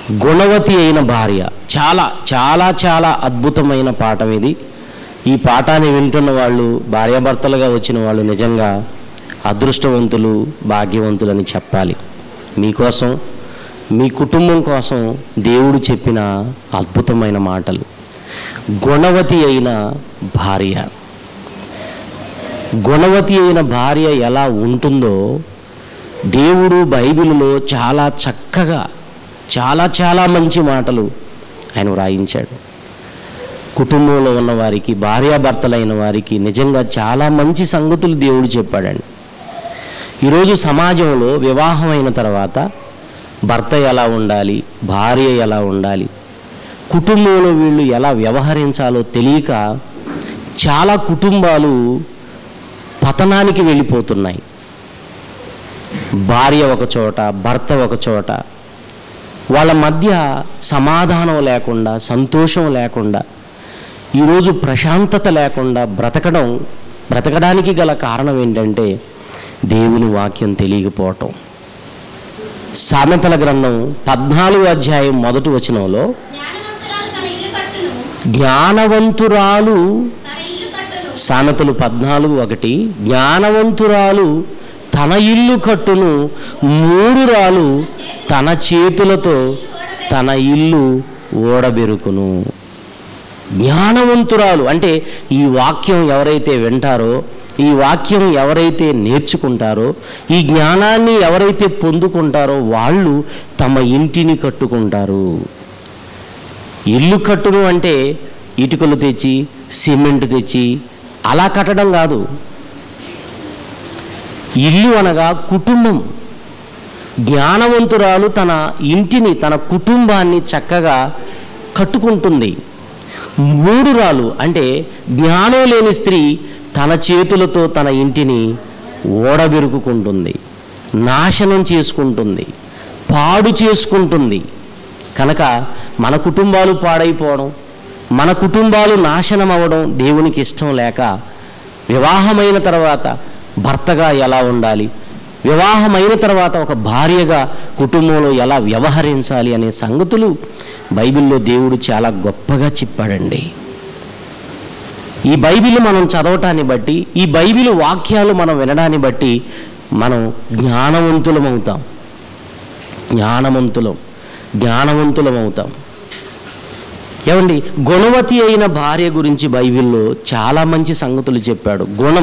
గుణవతి అయిన భార్య చాలా చాలా చాలా అద్భుతమైన పాఠం ఇది ఈ పాఠాన్ని వింటున్న వాళ్ళు భార్యాభర్తలుగా వచ్చిన వాళ్ళు నిజంగా అదృష్టవంతులు భాగ్యవంతులని చెప్పాలి మీకోసం మీ కుటుంబం కోసం దేవుడు చెప్పిన అద్భుతమైన మాటలు గుణవతి అయిన భార్య గుణవతి అయిన భార్య ఎలా ఉంటుందో దేవుడు బైబిల్లో చాలా చక్కగా చాలా చాలా మంచి మాటలు ఆయన వ్రాయించాడు కుటుంబంలో ఉన్న వారికి భార్యాభర్తలైన వారికి నిజంగా చాలా మంచి సంగతులు దేవుడు చెప్పాడండి ఈరోజు సమాజంలో వివాహమైన తర్వాత భర్త ఎలా ఉండాలి భార్య ఎలా ఉండాలి కుటుంబంలో వీళ్ళు ఎలా వ్యవహరించాలో తెలియక చాలా కుటుంబాలు పతనానికి వెళ్ళిపోతున్నాయి భార్య ఒక చోట భర్త ఒక చోట వాళ్ళ మధ్య సమాధానం లేకుండా సంతోషం లేకుండా ఈరోజు ప్రశాంతత లేకుండా బ్రతకడం బ్రతకడానికి గల కారణం ఏంటంటే దేవుని వాక్యం తెలియకపోవటం సామెతల గ్రంథం పద్నాలుగు అధ్యాయం మొదటి వచనంలో జ్ఞానవంతురాలు తన జ్ఞానవంతురాలు ఇల్లు కట్టును తన ఇల్లు కట్టును సామెతలు పద్నాలుగు ఒకటి జ్ఞానవంతురాలు తన ఇల్లు కట్టును మూడురాలు తన చేతులతో తన ఇల్లు ఓడబెరుకును జ్ఞానవంతురాలు అంటే ఈ వాక్యం ఎవరైతే వింటారో ఈ వాక్యం ఎవరైతే నేర్చుకుంటారో ఈ జ్ఞానాన్ని ఎవరైతే పొందుకుంటారో వాళ్ళు తమ ఇంటిని కట్టుకుంటారు ఇల్లు కట్టును అంటే ఇటుకలు తెచ్చి సిమెంట్ తెచ్చి అలా కట్టడం కాదు ఇల్లు అనగా కుటుంబం జ్ఞానవంతురాలు తన ఇంటిని తన కుటుంబాన్ని చక్కగా కట్టుకుంటుంది మూడురాలు అంటే జ్ఞానం లేని స్త్రీ తన చేతులతో తన ఇంటిని ఓడబెరుకుకుంటుంది నాశనం చేసుకుంటుంది పాడు చేసుకుంటుంది కనుక మన కుటుంబాలు పాడైపోవడం మన కుటుంబాలు నాశనం అవ్వడం దేవునికి ఇష్టం లేక వివాహమైన తర్వాత భర్తగా ఎలా ఉండాలి వివాహమైన తర్వాత ఒక భార్యగా కుటుంబంలో ఎలా వ్యవహరించాలి అనే సంగతులు బైబిల్లో దేవుడు చాలా గొప్పగా చెప్పాడండి ఈ బైబిల్ మనం చదవటాన్ని బట్టి ఈ బైబిల్ వాక్యాలు మనం వినడాన్ని బట్టి మనం జ్ఞానవంతులం అవుతాం జ్ఞానవంతులం జ్ఞానవంతులం అవుతాం ఏమండి గుణవతి అయిన భార్య గురించి బైబిల్లో చాలా మంచి సంగతులు చెప్పాడు గుణం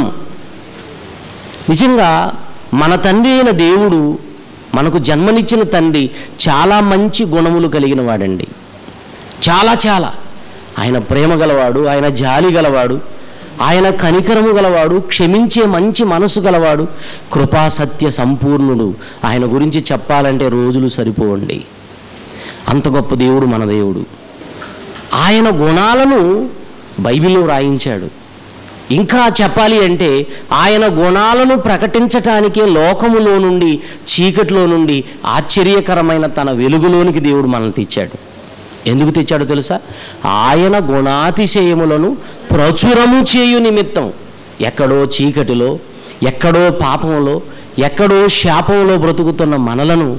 నిజంగా మన తండ్రి అయిన దేవుడు మనకు జన్మనిచ్చిన తండ్రి చాలా మంచి గుణములు కలిగిన వాడండి చాలా చాలా ఆయన ప్రేమ గలవాడు ఆయన జాలి గలవాడు ఆయన కనికరము గలవాడు క్షమించే మంచి మనసు గలవాడు కృపా సత్య సంపూర్ణుడు ఆయన గురించి చెప్పాలంటే రోజులు సరిపోవండి అంత గొప్ప దేవుడు మన దేవుడు ఆయన గుణాలను బైబిల్లో రాయించాడు ఇంకా చెప్పాలి అంటే ఆయన గుణాలను ప్రకటించటానికే లోకములో నుండి చీకటిలో నుండి ఆశ్చర్యకరమైన తన వెలుగులోనికి దేవుడు మనల్ని తెచ్చాడు ఎందుకు తెచ్చాడో తెలుసా ఆయన గుణాతిశయములను ప్రచురము చేయు నిమిత్తం ఎక్కడో చీకటిలో ఎక్కడో పాపంలో ఎక్కడో శాపంలో బ్రతుకుతున్న మనలను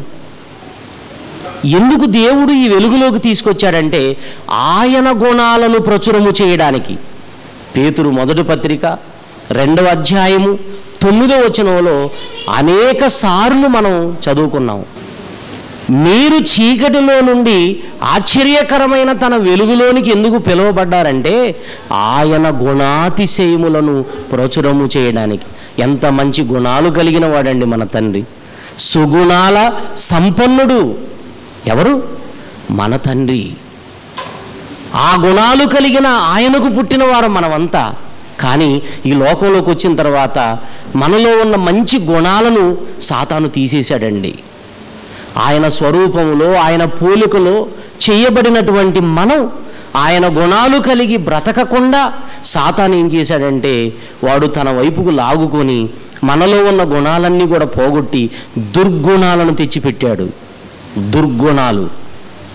ఎందుకు దేవుడు ఈ వెలుగులోకి తీసుకొచ్చాడంటే ఆయన గుణాలను ప్రచురము చేయడానికి పేతురు మొదటి పత్రిక రెండవ అధ్యాయము తొమ్మిదవ వచనంలో అనేక సార్లు మనం చదువుకున్నాం మీరు చీకటిలో నుండి ఆశ్చర్యకరమైన తన వెలుగులోనికి ఎందుకు పిలువబడ్డారంటే ఆయన గుణాతిశయములను ప్రచురము చేయడానికి ఎంత మంచి గుణాలు కలిగిన వాడండి మన తండ్రి సుగుణాల సంపన్నుడు ఎవరు మన తండ్రి ఆ గుణాలు కలిగిన ఆయనకు పుట్టినవారు మనమంతా కానీ ఈ లోకంలోకి వచ్చిన తర్వాత మనలో ఉన్న మంచి గుణాలను సాతాను తీసేశాడండి ఆయన స్వరూపములో ఆయన పోలికలో చేయబడినటువంటి మనం ఆయన గుణాలు కలిగి బ్రతకకుండా సాతాను ఏం చేశాడంటే వాడు తన వైపుకు లాగుకొని మనలో ఉన్న గుణాలన్నీ కూడా పోగొట్టి దుర్గుణాలను తెచ్చిపెట్టాడు దుర్గుణాలు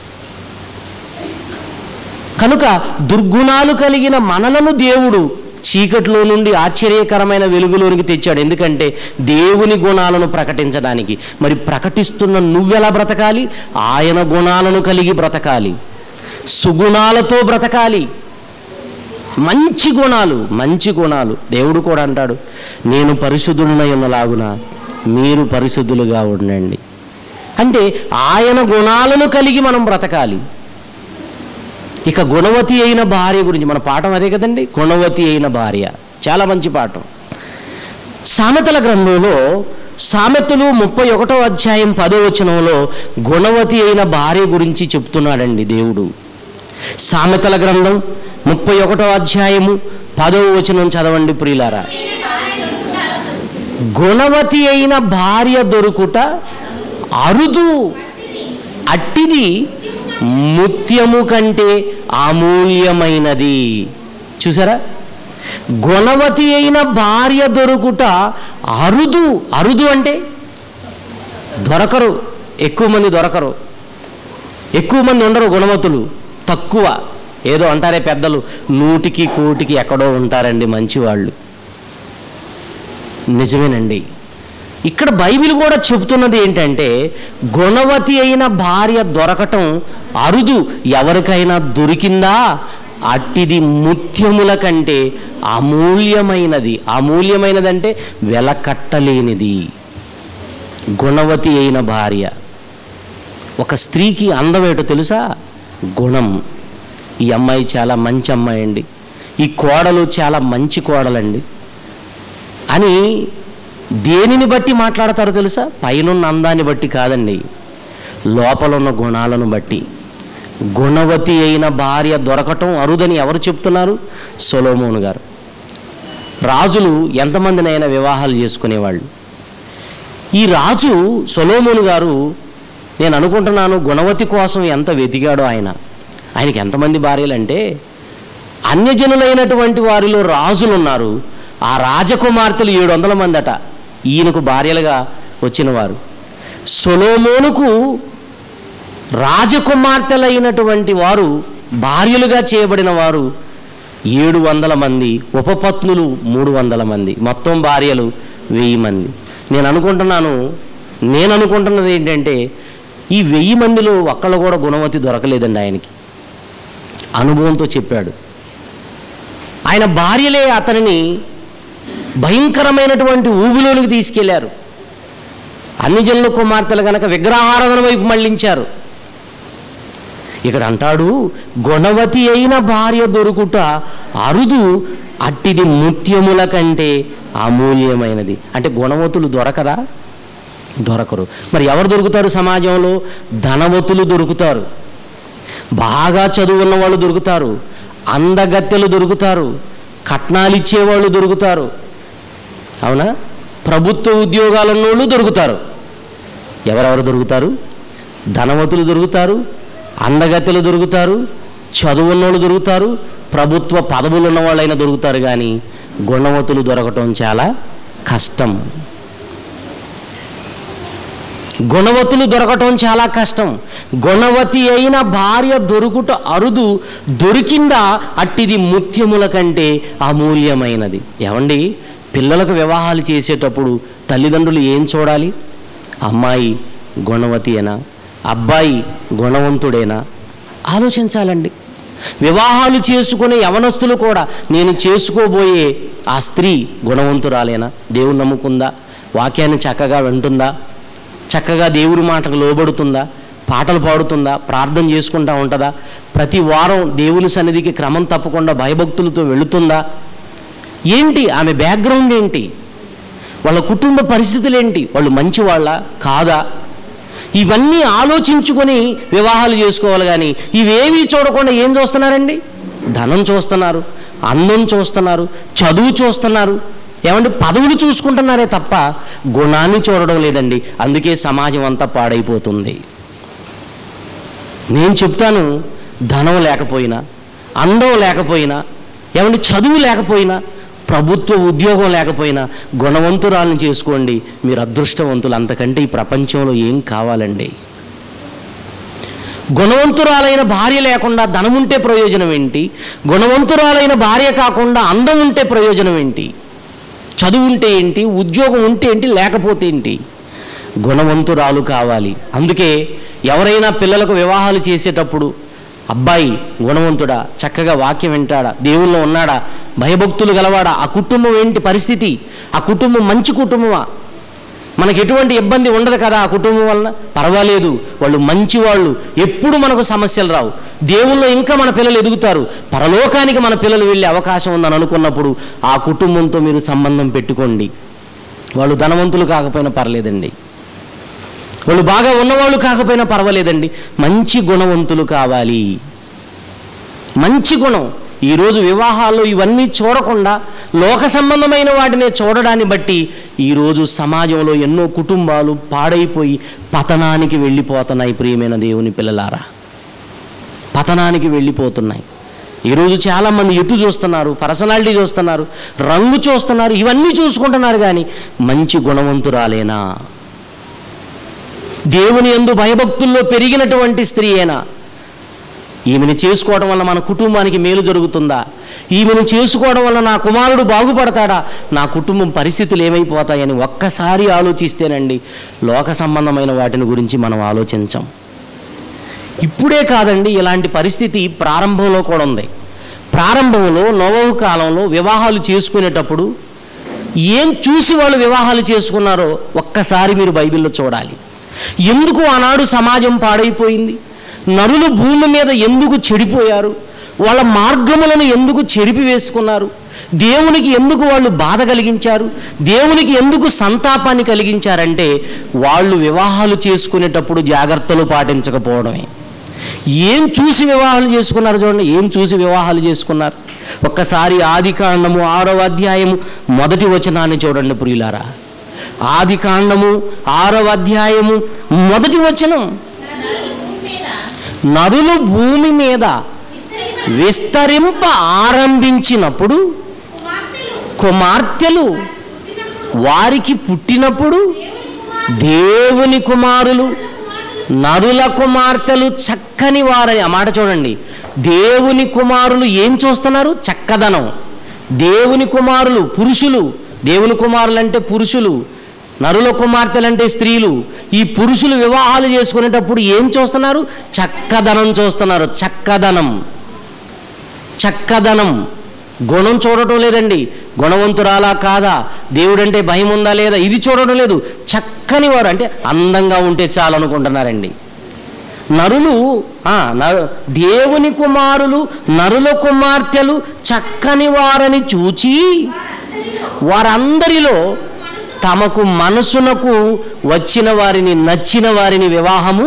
కనుక దుర్గుణాలు కలిగిన మనలను దేవుడు చీకట్లో నుండి ఆశ్చర్యకరమైన వెలుగులోనికి తెచ్చాడు ఎందుకంటే దేవుని గుణాలను ప్రకటించడానికి మరి ప్రకటిస్తున్న నువ్వెలా బ్రతకాలి ఆయన గుణాలను కలిగి బ్రతకాలి సుగుణాలతో బ్రతకాలి మంచి గుణాలు మంచి గుణాలు దేవుడు కూడా అంటాడు నేను పరిశుద్ధులనై ఉన్నలాగున మీరు పరిశుద్ధులుగా ఉండండి అంటే ఆయన గుణాలను కలిగి మనం బ్రతకాలి ఇక గుణవతి అయిన భార్య గురించి మన పాఠం అదే కదండి గుణవతి అయిన భార్య చాలా మంచి పాఠం సామెతల గ్రంథంలో సామెతలు ముప్పై ఒకటో అధ్యాయం పదో వచనంలో గుణవతి అయిన భార్య గురించి చెప్తున్నాడండి దేవుడు సామెతల గ్రంథం ముప్పై ఒకటో అధ్యాయము పదో వచనం చదవండి ప్రియులారా గుణవతి అయిన భార్య దొరుకుట అరుదు అట్టిది ముత్యము కంటే అమూల్యమైనది చూసారా గుణవతి అయిన భార్య దొరుకుట అరుదు అరుదు అంటే దొరకరు ఎక్కువ మంది దొరకరు ఎక్కువ మంది ఉండరు గుణవతులు తక్కువ ఏదో అంటారే పెద్దలు నూటికి కోటికి ఎక్కడో ఉంటారండి మంచివాళ్ళు నిజమేనండి ఇక్కడ బైబిల్ కూడా చెబుతున్నది ఏంటంటే గుణవతి అయిన భార్య దొరకటం అరుదు ఎవరికైనా దొరికిందా అట్టిది ముత్యముల కంటే అమూల్యమైనది అమూల్యమైనదంటే వెలకట్టలేనిది గుణవతి అయిన భార్య ఒక స్త్రీకి అందం ఏంటో తెలుసా గుణం ఈ అమ్మాయి చాలా మంచి అమ్మాయి అండి ఈ కోడలు చాలా మంచి కోడలండి అని దేనిని బట్టి మాట్లాడతారో తెలుసా పైనున్న అందాన్ని బట్టి కాదండి లోపల ఉన్న గుణాలను బట్టి గుణవతి అయిన భార్య దొరకటం అరుదని ఎవరు చెప్తున్నారు సొలోమోను గారు రాజులు ఎంతమందినైనా వివాహాలు చేసుకునేవాళ్ళు ఈ రాజు సొలోమోను గారు నేను అనుకుంటున్నాను గుణవతి కోసం ఎంత వెతికాడో ఆయన ఆయనకి ఎంతమంది భార్యలంటే అన్యజనులైనటువంటి వారిలో రాజులు ఉన్నారు ఆ రాజకుమార్తెలు ఏడు వందల మంది అట ఈయనకు భార్యలుగా వచ్చిన వారు సొలోమోనుకు రాజకుమార్తెలైనటువంటి వారు భార్యలుగా చేయబడిన వారు ఏడు వందల మంది ఉపపత్నులు మూడు వందల మంది మొత్తం భార్యలు వెయ్యి మంది నేను అనుకుంటున్నాను నేను అనుకుంటున్నది ఏంటంటే ఈ వెయ్యి మందిలో ఒక్కళ్ళు కూడా గుణవతి దొరకలేదండి ఆయనకి అనుభవంతో చెప్పాడు ఆయన భార్యలే అతనిని భయంకరమైనటువంటి ఊబిలోనికి తీసుకెళ్లారు అన్ని జనుల కుమార్తెలు గనక విగ్రహారాధన వైపు మళ్ళించారు ఇక్కడ అంటాడు గుణవతి అయిన భార్య దొరుకుట అరుదు అట్టిది ముత్యముల కంటే అమూల్యమైనది అంటే గుణవతులు దొరకరా దొరకరు మరి ఎవరు దొరుకుతారు సమాజంలో ధనవతులు దొరుకుతారు బాగా చదువున్న వాళ్ళు దొరుకుతారు అందగత్తెలు దొరుకుతారు కట్నాలు ఇచ్చేవాళ్ళు దొరుకుతారు అవునా ప్రభుత్వ ఉద్యోగాలున్నోళ్ళు దొరుకుతారు ఎవరెవరు దొరుకుతారు ధనవతులు దొరుకుతారు అందగత్తెలు దొరుకుతారు చదువున్నోళ్ళు దొరుకుతారు ప్రభుత్వ పదవులు ఉన్న వాళ్ళైనా దొరుకుతారు కానీ గుణవతులు దొరకటం చాలా కష్టం గుణవతులు దొరకటం చాలా కష్టం గుణవతి అయిన భార్య దొరుకుట అరుదు దొరికిందా అట్టిది ముత్యముల కంటే అమూల్యమైనది ఏమండి పిల్లలకు వివాహాలు చేసేటప్పుడు తల్లిదండ్రులు ఏం చూడాలి అమ్మాయి గుణవతియేనా అబ్బాయి గుణవంతుడేనా ఆలోచించాలండి వివాహాలు చేసుకునే యవనస్తులు కూడా నేను చేసుకోబోయే ఆ స్త్రీ గుణవంతురాలేనా దేవుని నమ్ముకుందా వాక్యాన్ని చక్కగా వింటుందా చక్కగా దేవుడి మాటకు లోబడుతుందా పాటలు పాడుతుందా ప్రార్థన చేసుకుంటా ఉంటుందా ప్రతి వారం దేవుని సన్నిధికి క్రమం తప్పకుండా భయభక్తులతో వెళుతుందా ఏంటి ఆమె బ్యాక్గ్రౌండ్ ఏంటి వాళ్ళ కుటుంబ పరిస్థితులు ఏంటి వాళ్ళు మంచి వాళ్ళ కాదా ఇవన్నీ ఆలోచించుకొని వివాహాలు చేసుకోవాలి కానీ ఇవేమీ చూడకుండా ఏం చూస్తున్నారండి ధనం చూస్తున్నారు అందం చూస్తున్నారు చదువు చూస్తున్నారు ఏమంటే పదవులు చూసుకుంటున్నారే తప్ప గుణాన్ని చూడడం లేదండి అందుకే సమాజం అంతా పాడైపోతుంది నేను చెప్తాను ధనం లేకపోయినా అందం లేకపోయినా ఏమంటే చదువు లేకపోయినా ప్రభుత్వ ఉద్యోగం లేకపోయినా గుణవంతురాలను చేసుకోండి మీరు అదృష్టవంతులు అంతకంటే ఈ ప్రపంచంలో ఏం కావాలండి గుణవంతురాలైన భార్య లేకుండా ధనం ఉంటే ప్రయోజనం ఏంటి గుణవంతురాలైన భార్య కాకుండా అందం ఉంటే ప్రయోజనం ఏంటి చదువు ఉంటే ఏంటి ఉద్యోగం ఉంటే ఏంటి లేకపోతే ఏంటి గుణవంతురాలు కావాలి అందుకే ఎవరైనా పిల్లలకు వివాహాలు చేసేటప్పుడు అబ్బాయి గుణవంతుడా చక్కగా వాక్యం వింటాడా దేవుల్లో ఉన్నాడా భయభక్తులు గలవాడా ఆ కుటుంబం ఏంటి పరిస్థితి ఆ కుటుంబం మంచి కుటుంబమా మనకి ఎటువంటి ఇబ్బంది ఉండదు కదా ఆ కుటుంబం వలన పర్వాలేదు వాళ్ళు మంచి వాళ్ళు ఎప్పుడు మనకు సమస్యలు రావు దేవుల్లో ఇంకా మన పిల్లలు ఎదుగుతారు పరలోకానికి మన పిల్లలు వెళ్ళే అవకాశం ఉందని అనుకున్నప్పుడు ఆ కుటుంబంతో మీరు సంబంధం పెట్టుకోండి వాళ్ళు ధనవంతులు కాకపోయినా పర్లేదండి వాళ్ళు బాగా ఉన్నవాళ్ళు కాకపోయినా పర్వాలేదండి మంచి గుణవంతులు కావాలి మంచి గుణం ఈరోజు వివాహాల్లో ఇవన్నీ చూడకుండా లోక సంబంధమైన వాటినే చూడడాన్ని బట్టి ఈరోజు సమాజంలో ఎన్నో కుటుంబాలు పాడైపోయి పతనానికి వెళ్ళిపోతున్నాయి ప్రియమైన దేవుని పిల్లలారా పతనానికి వెళ్ళిపోతున్నాయి ఈరోజు చాలామంది ఎత్తు చూస్తున్నారు పర్సనాలిటీ చూస్తున్నారు రంగు చూస్తున్నారు ఇవన్నీ చూసుకుంటున్నారు కానీ మంచి గుణవంతురాలేనా దేవుని ఎందు భయభక్తుల్లో పెరిగినటువంటి స్త్రీ అయినా ఈమెను చేసుకోవడం వల్ల మన కుటుంబానికి మేలు జరుగుతుందా ఈమెను చేసుకోవడం వల్ల నా కుమారుడు బాగుపడతాడా నా కుటుంబం పరిస్థితులు ఏమైపోతాయని ఒక్కసారి ఆలోచిస్తేనండి లోక సంబంధమైన వాటిని గురించి మనం ఆలోచించాం ఇప్పుడే కాదండి ఇలాంటి పరిస్థితి ప్రారంభంలో కూడా ఉంది ప్రారంభంలో నోవహు కాలంలో వివాహాలు చేసుకునేటప్పుడు ఏం చూసి వాళ్ళు వివాహాలు చేసుకున్నారో ఒక్కసారి మీరు బైబిల్లో చూడాలి ఎందుకు ఆనాడు సమాజం పాడైపోయింది నరులు భూమి మీద ఎందుకు చెడిపోయారు వాళ్ళ మార్గములను ఎందుకు చెరిపి వేసుకున్నారు దేవునికి ఎందుకు వాళ్ళు బాధ కలిగించారు దేవునికి ఎందుకు సంతాపాన్ని కలిగించారంటే వాళ్ళు వివాహాలు చేసుకునేటప్పుడు జాగ్రత్తలు పాటించకపోవడమే ఏం చూసి వివాహాలు చేసుకున్నారు చూడండి ఏం చూసి వివాహాలు చేసుకున్నారు ఒక్కసారి ఆది కాండము ఆరవ అధ్యాయము మొదటి వచనాన్ని చూడండి ప్రియులారా ఆది కాండము ఆరవ అధ్యాయము మొదటి వచనం నరులు భూమి మీద విస్తరింప ఆరంభించినప్పుడు కుమార్తెలు వారికి పుట్టినప్పుడు దేవుని కుమారులు నరుల కుమార్తెలు చక్కని వారని ఆ మాట చూడండి దేవుని కుమారులు ఏం చూస్తున్నారు చక్కదనం దేవుని కుమారులు పురుషులు దేవుని కుమారులు అంటే పురుషులు నరుల కుమార్తెలు అంటే స్త్రీలు ఈ పురుషులు వివాహాలు చేసుకునేటప్పుడు ఏం చూస్తున్నారు చక్కదనం చూస్తున్నారు చక్కదనం చక్కదనం గుణం చూడటం లేదండి గుణవంతురాలా కాదా దేవుడంటే భయం ఉందా లేదా ఇది చూడటం లేదు చక్కని వారు అంటే అందంగా ఉంటే చాలు అనుకుంటున్నారండి నరులు ఆ, నరు దేవుని కుమారులు నరుల కుమార్తెలు చక్కని వారని చూచి వారందరిలో తమకు మనసునకు వచ్చిన వారిని నచ్చిన వారిని వివాహము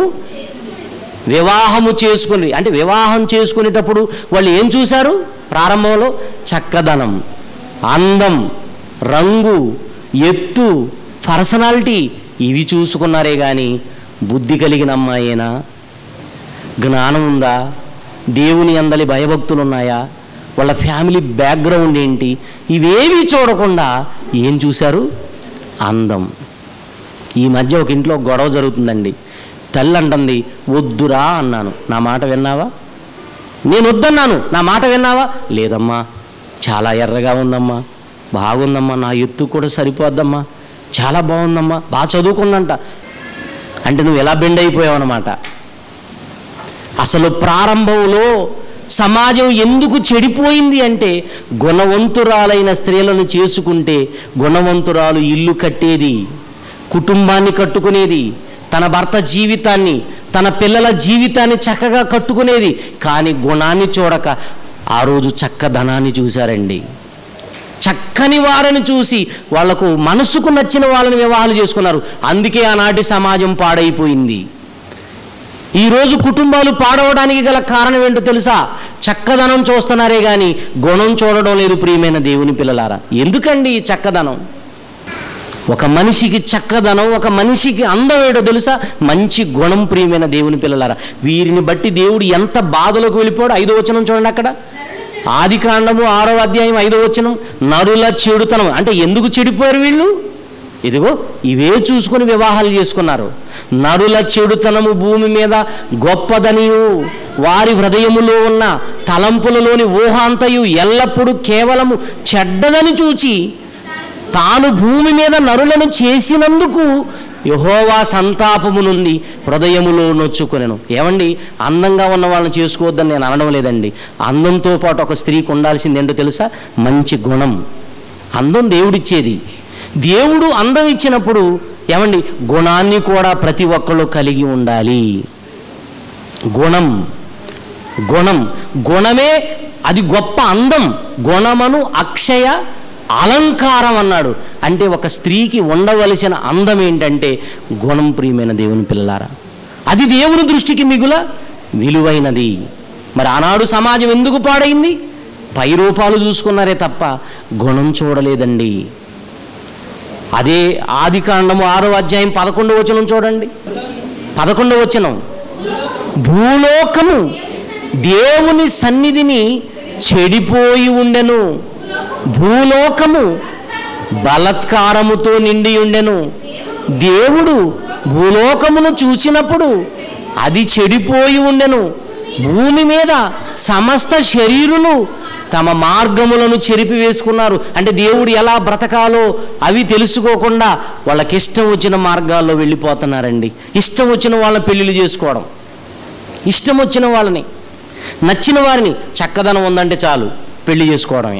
వివాహము చేసుకుని అంటే వివాహం చేసుకునేటప్పుడు వాళ్ళు ఏం చూశారు ప్రారంభంలో చక్కదనం అందం రంగు ఎత్తు పర్సనాలిటీ ఇవి చూసుకున్నారే కానీ బుద్ధి కలిగిన అమ్మాయేనా జ్ఞానం ఉందా దేవుని అందలి భయభక్తులు ఉన్నాయా వాళ్ళ ఫ్యామిలీ బ్యాక్గ్రౌండ్ ఏంటి ఇవేవి చూడకుండా ఏం చూశారు అందం ఈ మధ్య ఒక ఇంట్లో గొడవ జరుగుతుందండి తల్లి అంటుంది వద్దురా అన్నాను నా మాట విన్నావా నేను వద్దన్నాను నా మాట విన్నావా లేదమ్మా చాలా ఎర్రగా ఉందమ్మా బాగుందమ్మా నా ఎత్తు కూడా సరిపోద్దమ్మా చాలా బాగుందమ్మా బాగా చదువుకుందంట అంటే నువ్వు ఎలా బెండ్ అయిపోయావు అనమాట అసలు ప్రారంభంలో సమాజం ఎందుకు చెడిపోయింది అంటే గుణవంతురాలైన స్త్రీలను చేసుకుంటే గుణవంతురాలు ఇల్లు కట్టేది కుటుంబాన్ని కట్టుకునేది తన భర్త జీవితాన్ని తన పిల్లల జీవితాన్ని చక్కగా కట్టుకునేది కానీ గుణాన్ని చూడక ఆ రోజు చక్కదనాన్ని చూశారండి చక్కని వారిని చూసి వాళ్లకు మనసుకు నచ్చిన వాళ్ళని వివాహాలు చేసుకున్నారు అందుకే ఆనాటి సమాజం పాడైపోయింది ఈరోజు కుటుంబాలు పాడవడానికి గల కారణం ఏంటో తెలుసా చక్కదనం చూస్తున్నారే కానీ గుణం చూడడం లేదు ప్రియమైన దేవుని పిల్లలారా ఎందుకండి ఈ చక్కదనం ఒక మనిషికి చక్కదనం ఒక మనిషికి అందం ఏంటో తెలుసా మంచి గుణం ప్రియమైన దేవుని పిల్లలారా వీరిని బట్టి దేవుడు ఎంత బాధలోకి వెళ్ళిపోయాడు ఐదో వచనం చూడండి అక్కడ ఆది కాండము ఆరో అధ్యాయం ఐదో వచనం నరుల చెడుతనం అంటే ఎందుకు చెడిపోయారు వీళ్ళు ఇదిగో ఇవే చూసుకొని వివాహాలు చేసుకున్నారు నరుల చెడుతనము భూమి మీద గొప్పదనియు వారి హృదయములో ఉన్న తలంపులలోని ఊహాంతయు ఎల్లప్పుడూ కేవలము చెడ్డదని చూచి తాను భూమి మీద నరులను చేసినందుకు యహోవా సంతాపము నుండి హృదయములో నొచ్చుకొనెను ఏమండి అందంగా ఉన్న వాళ్ళని చేసుకోవద్దని నేను అనడం లేదండి అందంతో పాటు ఒక స్త్రీకి ఉండాల్సింది ఏంటో తెలుసా మంచి గుణం అందం దేవుడిచ్చేది దేవుడు అందం ఇచ్చినప్పుడు ఏమండి గుణాన్ని కూడా ప్రతి ఒక్కళ్ళు కలిగి ఉండాలి గుణం గుణం గుణమే అది గొప్ప అందం గుణమను అక్షయ అలంకారం అన్నాడు అంటే ఒక స్త్రీకి ఉండవలసిన అందం ఏంటంటే గుణం ప్రియమైన దేవుని పిల్లలారా అది దేవుని దృష్టికి మిగుల విలువైనది మరి ఆనాడు సమాజం ఎందుకు పాడైంది పై రూపాలు చూసుకున్నారే తప్ప గుణం చూడలేదండి అదే ఆది కాండము ఆరో అధ్యాయం పదకొండవ వచనం చూడండి పదకొండవ వచనం భూలోకము దేవుని సన్నిధిని చెడిపోయి ఉండెను భూలోకము బలత్కారముతో నిండి ఉండెను దేవుడు భూలోకమును చూసినప్పుడు అది చెడిపోయి ఉండెను భూమి మీద సమస్త శరీరులు తమ మార్గములను చెరిపి వేసుకున్నారు అంటే దేవుడు ఎలా బ్రతకాలో అవి తెలుసుకోకుండా వాళ్ళకి ఇష్టం వచ్చిన మార్గాల్లో వెళ్ళిపోతున్నారండి ఇష్టం వచ్చిన వాళ్ళని పెళ్ళిళ్ళు చేసుకోవడం ఇష్టం వచ్చిన వాళ్ళని నచ్చిన వారిని చక్కదనం ఉందంటే చాలు పెళ్లి చేసుకోవడమే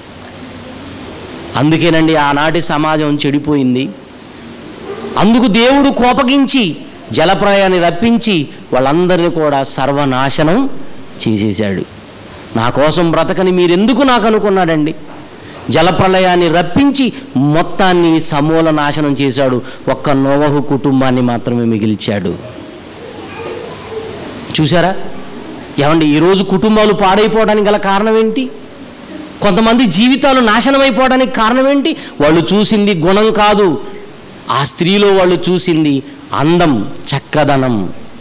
అందుకేనండి ఆనాటి సమాజం చెడిపోయింది అందుకు దేవుడు కోపగించి జలప్రయాన్ని రప్పించి వాళ్ళందరినీ కూడా సర్వనాశనం చేసేశాడు నా కోసం బ్రతకని మీరెందుకు నాకు అనుకున్నాడండి జలప్రలయాన్ని రప్పించి మొత్తాన్ని సమూల నాశనం చేశాడు ఒక్క నోవహు కుటుంబాన్ని మాత్రమే మిగిల్చాడు చూసారా ఏమండి ఈరోజు కుటుంబాలు పాడైపోవడానికి గల కారణం ఏంటి కొంతమంది జీవితాలు నాశనం అయిపోవడానికి కారణం ఏంటి వాళ్ళు చూసింది గుణం కాదు ఆ స్త్రీలో వాళ్ళు చూసింది అందం చక్కదనం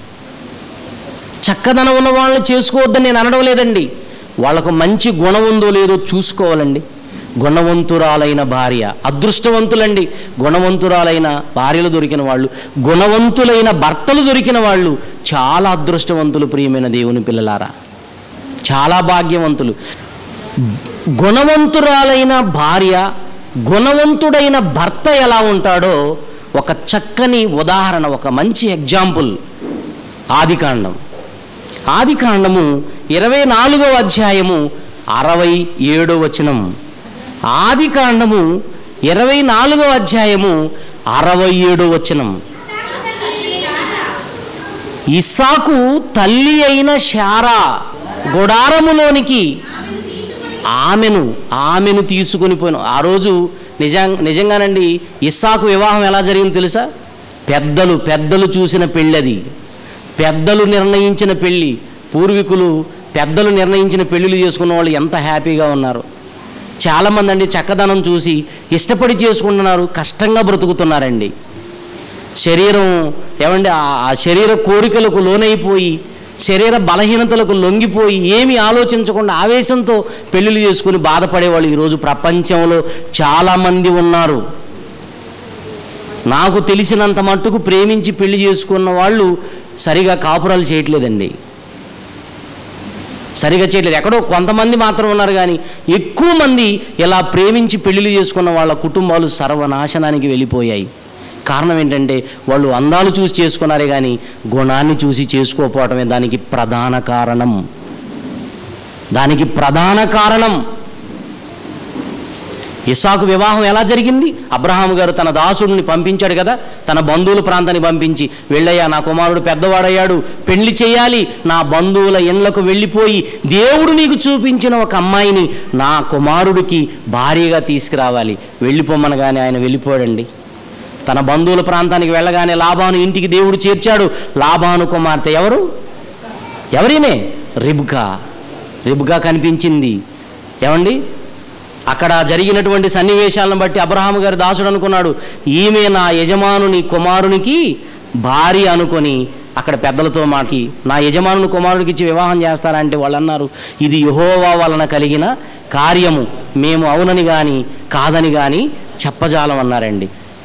చక్కదనం ఉన్న వాళ్ళని చేసుకోవద్దని నేను అనడం లేదండి వాళ్ళకు మంచి గుణం ఉందో లేదో చూసుకోవాలండి గుణవంతురాలైన భార్య అదృష్టవంతులండి గుణవంతురాలైన భార్యలు దొరికిన వాళ్ళు గుణవంతులైన భర్తలు దొరికిన వాళ్ళు చాలా అదృష్టవంతులు ప్రియమైన దేవుని పిల్లలారా చాలా భాగ్యవంతులు గుణవంతురాలైన భార్య గుణవంతుడైన భర్త ఎలా ఉంటాడో ఒక చక్కని ఉదాహరణ ఒక మంచి ఎగ్జాంపుల్ ఆదికాండం ఆదికాండము ఇరవై నాలుగవ అధ్యాయము అరవై ఏడో వచనం ఆదికాండము ఇరవై నాలుగవ అధ్యాయము అరవై ఏడో వచనం ఇస్సాకు తల్లి అయిన శారా గుడారములోనికి ఆమెను ఆమెను తీసుకొని పోయిన ఆ రోజు నిజం నిజంగానండి ఇస్సాకు వివాహం ఎలా జరిగింది తెలుసా పెద్దలు పెద్దలు చూసిన పెళ్ళది పెద్దలు నిర్ణయించిన పెళ్ళి పూర్వీకులు పెద్దలు నిర్ణయించిన పెళ్ళిళ్ళు చేసుకున్న వాళ్ళు ఎంత హ్యాపీగా ఉన్నారు చాలామంది అండి చక్కదనం చూసి ఇష్టపడి చేసుకుంటున్నారు కష్టంగా బ్రతుకుతున్నారండి శరీరం ఏమండి ఆ ఆ శరీర కోరికలకు లోనైపోయి శరీర బలహీనతలకు లొంగిపోయి ఏమి ఆలోచించకుండా ఆవేశంతో పెళ్ళిళ్ళు చేసుకుని బాధపడేవాళ్ళు ఈరోజు ప్రపంచంలో చాలామంది ఉన్నారు నాకు తెలిసినంత మట్టుకు ప్రేమించి పెళ్లి చేసుకున్న వాళ్ళు సరిగా కాపురాలు చేయట్లేదండి సరిగా చేయట్లేదు ఎక్కడో కొంతమంది మాత్రం ఉన్నారు కానీ ఎక్కువ మంది ఇలా ప్రేమించి పెళ్లిళ్ళు చేసుకున్న వాళ్ళ కుటుంబాలు సర్వనాశనానికి వెళ్ళిపోయాయి కారణం ఏంటంటే వాళ్ళు అందాలు చూసి చేసుకున్నారే కానీ గుణాన్ని చూసి చేసుకోకపోవటమే దానికి ప్రధాన కారణం దానికి ప్రధాన కారణం ఇసాకు వివాహం ఎలా జరిగింది అబ్రహాం గారు తన దాసుడిని పంపించాడు కదా తన బంధువుల ప్రాంతాన్ని పంపించి వెళ్ళయ్యా నా కుమారుడు పెద్దవాడయ్యాడు పెళ్లి చేయాలి నా బంధువుల ఇళ్లకు వెళ్ళిపోయి దేవుడు నీకు చూపించిన ఒక అమ్మాయిని నా కుమారుడికి భార్యగా తీసుకురావాలి వెళ్ళిపోమనగానే ఆయన వెళ్ళిపోయాడండి తన బంధువుల ప్రాంతానికి వెళ్ళగానే లాభాను ఇంటికి దేవుడు చేర్చాడు లాభాను కుమార్తె ఎవరు ఎవరినే రిబ్కా రిబ్కా కనిపించింది ఏమండి అక్కడ జరిగినటువంటి సన్నివేశాలను బట్టి అబ్రహాం గారి దాసుడు అనుకున్నాడు ఈమె నా యజమానుని కుమారునికి భార్య అనుకొని అక్కడ పెద్దలతో మాకి నా యజమానుని కుమారుడికి ఇచ్చి వివాహం చేస్తారంటే వాళ్ళు అన్నారు ఇది యహోవా వలన కలిగిన కార్యము మేము అవునని కానీ కాదని కానీ చెప్పజాలం అన్నారండి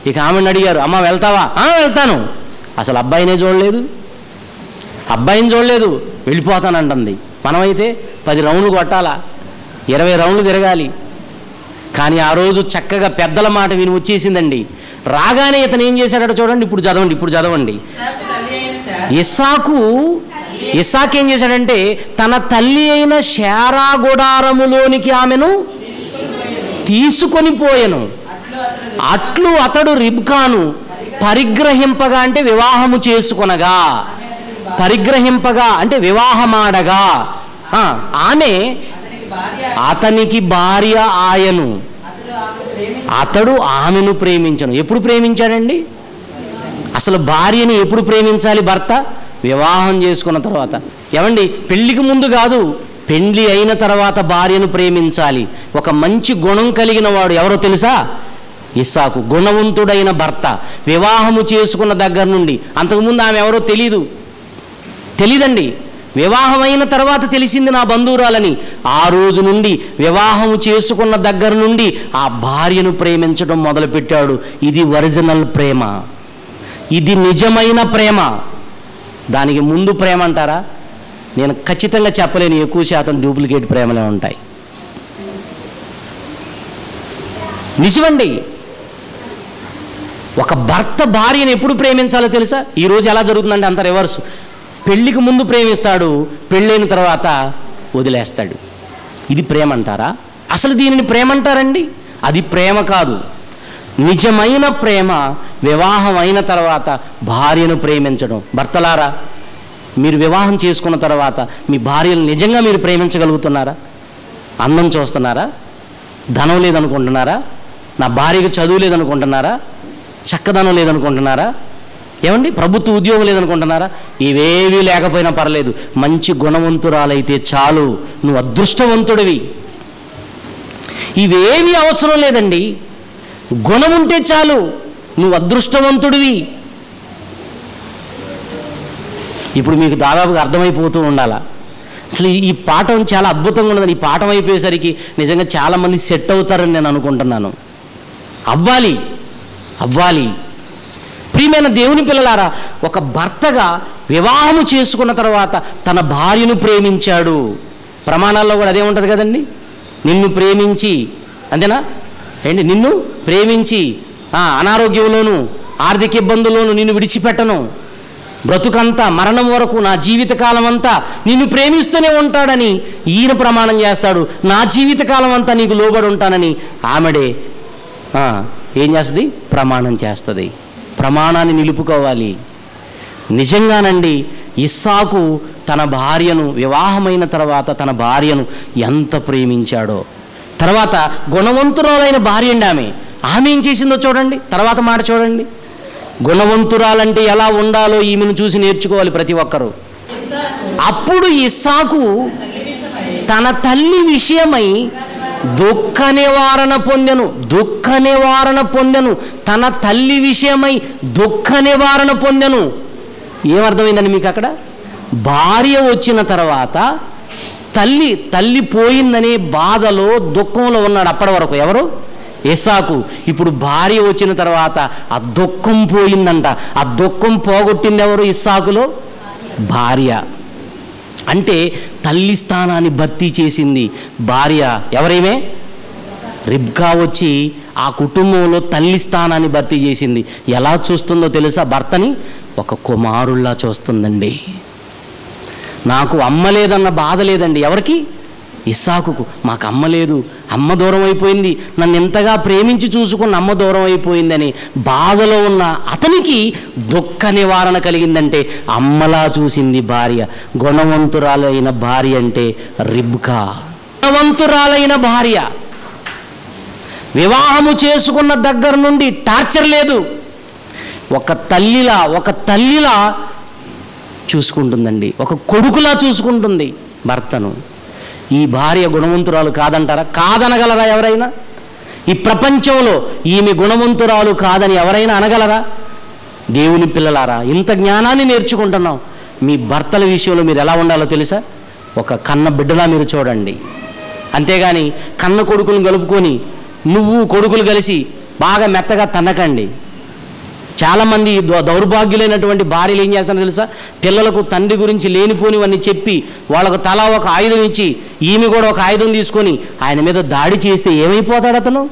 ఇక ఆమెను అడిగారు అమ్మ వెళ్తావా "ఆ, వెళ్తాను అసలు అబ్బాయినే చూడలేదు అబ్బాయిని చూడలేదు వెళ్ళిపోతానంటుంది మనమైతే పది రౌండ్లు కొట్టాలా ఇరవై రౌండ్లు తిరగాలి కానీ ఆ రోజు చక్కగా పెద్దల మాట విని వచ్చేసిందండి రాగానే ఇతను ఏం చేశాడో చూడండి ఇప్పుడు చదవండి ఇప్పుడు చదవండి ఇస్సాకు ఇస్సాకు ఏం చేశాడంటే తన తల్లి అయిన శారా గుడారములోనికి ఆమెను తీసుకొని పోయెను అట్లు అతడు రిబ్కాను పరిగ్రహింపగా అంటే వివాహము చేసుకొనగా పరిగ్రహింపగా అంటే వివాహమాడగా ఆ, ఆమె అతనికి భార్య ఆయను అతడు ఆమెను ప్రేమించను ఎప్పుడు ప్రేమించాడండి అసలు భార్యని ఎప్పుడు ప్రేమించాలి భర్త వివాహం చేసుకున్న తర్వాత ఏమండి పెళ్లికి ముందు కాదు పెళ్లి అయిన తర్వాత భార్యను ప్రేమించాలి ఒక మంచి గుణం కలిగిన వాడు ఎవరో తెలుసా ఇస్సాకు గుణవంతుడైన భర్త వివాహము చేసుకున్న దగ్గర నుండి అంతకుముందు ఆమె ఎవరో తెలీదు తెలీదండి వివాహమైన తర్వాత తెలిసింది నా బంధువురాలని ఆ రోజు నుండి వివాహము చేసుకున్న దగ్గర నుండి ఆ భార్యను ప్రేమించడం మొదలుపెట్టాడు ఇది ఒరిజినల్ ప్రేమ ఇది నిజమైన ప్రేమ దానికి ముందు ప్రేమ అంటారా నేను ఖచ్చితంగా చెప్పలేను ఎక్కువ శాతం డూప్లికేట్ ప్రేమలే ఉంటాయి నిజమండి ఒక భర్త భార్యను ఎప్పుడు ప్రేమించాలో తెలుసా ఈ రోజు ఎలా జరుగుతుందంటే అంత రివర్స్ పెళ్లికి ముందు ప్రేమిస్తాడు పెళ్ళైన తర్వాత వదిలేస్తాడు ఇది ప్రేమ అంటారా అసలు దీనిని ప్రేమ అంటారండి అది ప్రేమ కాదు నిజమైన ప్రేమ వివాహం అయిన తర్వాత భార్యను ప్రేమించడం భర్తలారా మీరు వివాహం చేసుకున్న తర్వాత మీ భార్యను నిజంగా మీరు ప్రేమించగలుగుతున్నారా అందం చూస్తున్నారా ధనం లేదనుకుంటున్నారా నా భార్యకు చదువు లేదనుకుంటున్నారా చక్కదనం లేదనుకుంటున్నారా ఏమండి ప్రభుత్వ ఉద్యోగం లేదనుకుంటున్నారా ఇవేవీ లేకపోయినా పర్లేదు మంచి గుణవంతురాలైతే చాలు నువ్వు అదృష్టవంతుడివి ఇవేమీ అవసరం లేదండి గుణం ఉంటే చాలు నువ్వు అదృష్టవంతుడివి ఇప్పుడు మీకు దాదాపుగా అర్థమైపోతూ ఉండాలా అసలు ఈ- ఈ పాఠం చాలా అద్భుతంగా ఉన్నది ఈ పాఠం అయిపోయేసరికి నిజంగా చాలామంది సెట్ అవుతారని నేను అనుకుంటున్నాను అవ్వాలి అవ్వాలి ప్రియమైన దేవుని పిల్లలారా ఒక భర్తగా వివాహము చేసుకున్న తర్వాత తన భార్యను ప్రేమించాడు ప్రమాణాల్లో కూడా అదే ఉంటుంది కదండి నిన్ను ప్రేమించి అంతేనా ఏంటి నిన్ను ప్రేమించి ఆ, అనారోగ్యంలోను ఆర్థిక ఇబ్బందుల్లోను నిన్ను విడిచిపెట్టను బ్రతుకంతా మరణం వరకు నా జీవితకాలం అంతా నిన్ను ప్రేమిస్తూనే ఉంటాడని ఈయన ప్రమాణం చేస్తాడు నా జీవితకాలం అంతా నీకు లోబడి ఉంటానని ఆమెడే ఆ, ఏం చేస్తుంది ప్రమాణం చేస్తుంది ప్రమాణాన్ని నిలుపుకోవాలి నిజంగానండి ఇస్సాకు తన భార్యను వివాహమైన తర్వాత తన భార్యను ఎంత ప్రేమించాడో తర్వాత గుణవంతురాలైన భార్య అండి ఆమె ఆమె ఏం చేసిందో చూడండి తర్వాత మాట చూడండి గుణవంతురాలంటే ఎలా ఉండాలో ఈమెను చూసి నేర్చుకోవాలి ప్రతి ఒక్కరూ అప్పుడు ఇస్సాకు తన తల్లి విషయమై దుఃఖ నివారణ పొందెను దుఃఖ నివారణ పొందెను తన తల్లి విషయమై దుఃఖ నివారణ పొందెను ఏమర్థమైందండి మీకు అక్కడ భార్య వచ్చిన తర్వాత తల్లి తల్లి పోయిందనే బాధలో దుఃఖంలో ఉన్నాడు అప్పటి వరకు ఎవరు ఇసాకు ఇప్పుడు భార్య వచ్చిన తర్వాత ఆ దుఃఖం పోయిందంట ఆ దుఃఖం పోగొట్టింది ఎవరు ఇస్సాకులో భార్య అంటే తల్లి స్థానాన్ని భర్తీ చేసింది భార్య ఎవరేమే రిబ్కా వచ్చి ఆ కుటుంబంలో తల్లి స్థానాన్ని భర్తీ చేసింది ఎలా చూస్తుందో తెలుసా భర్తని ఒక కుమారుల్లా చూస్తుందండి నాకు అమ్మ లేదన్న బాధ లేదండి ఎవరికి ఇస్సాకుకు మాకు అమ్మ లేదు అమ్మ దూరం అయిపోయింది నన్ను ఎంతగా ప్రేమించి చూసుకున్న అమ్మ దూరం అయిపోయిందని బాధలో ఉన్న అతనికి దుఃఖ నివారణ కలిగిందంటే అమ్మలా చూసింది భార్య గుణవంతురాలైన భార్య అంటే రిబ్కా గుణవంతురాలైన భార్య వివాహము చేసుకున్న దగ్గర నుండి టార్చర్ లేదు ఒక తల్లిలా ఒక తల్లిలా చూసుకుంటుందండి ఒక కొడుకులా చూసుకుంటుంది భర్తను ఈ భార్య గుణవంతురాలు కాదంటారా కాదనగలరా ఎవరైనా ఈ ప్రపంచంలో ఈమె గుణవంతురాలు కాదని ఎవరైనా అనగలరా దేవుని పిల్లలారా ఇంత జ్ఞానాన్ని నేర్చుకుంటున్నాం మీ భర్తల విషయంలో మీరు ఎలా ఉండాలో తెలుసా ఒక కన్న బిడ్డలా మీరు చూడండి అంతేగాని కన్న కొడుకుని కలుపుకొని నువ్వు కొడుకులు కలిసి బాగా మెత్తగా తన్నకండి చాలామంది దౌ- దౌర్భాగ్యులైనటువంటి భార్యలు ఏం చేస్తారో తెలుసా పిల్లలకు తండ్రి గురించి లేనిపోనివన్నీ చెప్పి వాళ్ళకు తలా ఒక ఆయుధం ఇచ్చి ఈమె కూడా ఒక ఆయుధం తీసుకొని ఆయన మీద దాడి చేస్తే ఏమైపోతాడు అతను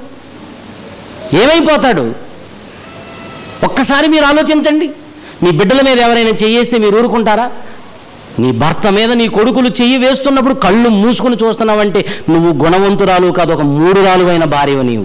ఏమైపోతాడు ఒక్కసారి మీరు ఆలోచించండి మీ బిడ్డల మీద ఎవరైనా చెయ్యేస్తే మీరు ఊరుకుంటారా నీ భర్త మీద నీ కొడుకులు చెయ్యి వేస్తున్నప్పుడు కళ్ళు మూసుకొని చూస్తున్నావంటే నువ్వు గుణవంతురాలు కాదు ఒక మూడురాలు అయిన భార్యవు నీవు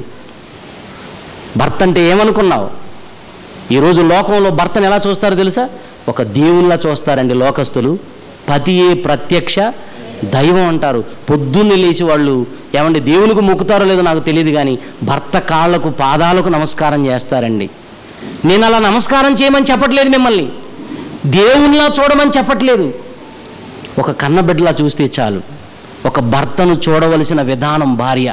భర్త అంటే ఏమనుకున్నావు ఈరోజు లోకంలో భర్తను ఎలా చూస్తారో తెలుసా ఒక దేవుళ్ళ చూస్తారండి లోకస్తులు పతియే ప్రత్యక్ష దైవం అంటారు పొద్దున్నే లేచి వాళ్ళు ఏమండి దేవునికి మొక్కుతారో లేదో నాకు తెలియదు కానీ భర్త కాళ్ళకు పాదాలకు నమస్కారం చేస్తారండి నేను అలా నమస్కారం చేయమని చెప్పట్లేదు మిమ్మల్ని దేవునిలా చూడమని చెప్పట్లేదు ఒక కన్నబిడ్డలా చూస్తే చాలు ఒక భర్తను చూడవలసిన విధానం భార్య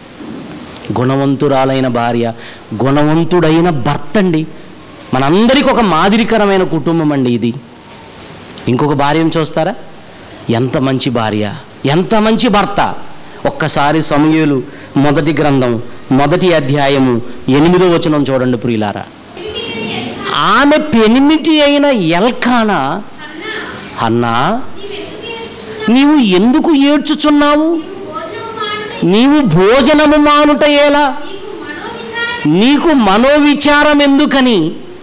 గుణవంతురాలైన భార్య గుణవంతుడైన భర్త అండి మనందరికీ ఒక మాదిరికరమైన కుటుంబం అండి ఇది ఇంకొక భార్యను చూస్తారా ఎంత మంచి భార్య ఎంత మంచి భర్త ఒక్కసారి సమూయేలు మొదటి గ్రంథం మొదటి అధ్యాయము ఎనిమిదో వచనం చూడండి ప్రియులారా ఆమె పెనిమిటి అయిన ఎల్కానా అన్నా నీవు ఎందుకు ఏడ్చుచున్నావు నీవు భోజనము మానుట ఎలా నీకు మనోవిచారం ఎందుకని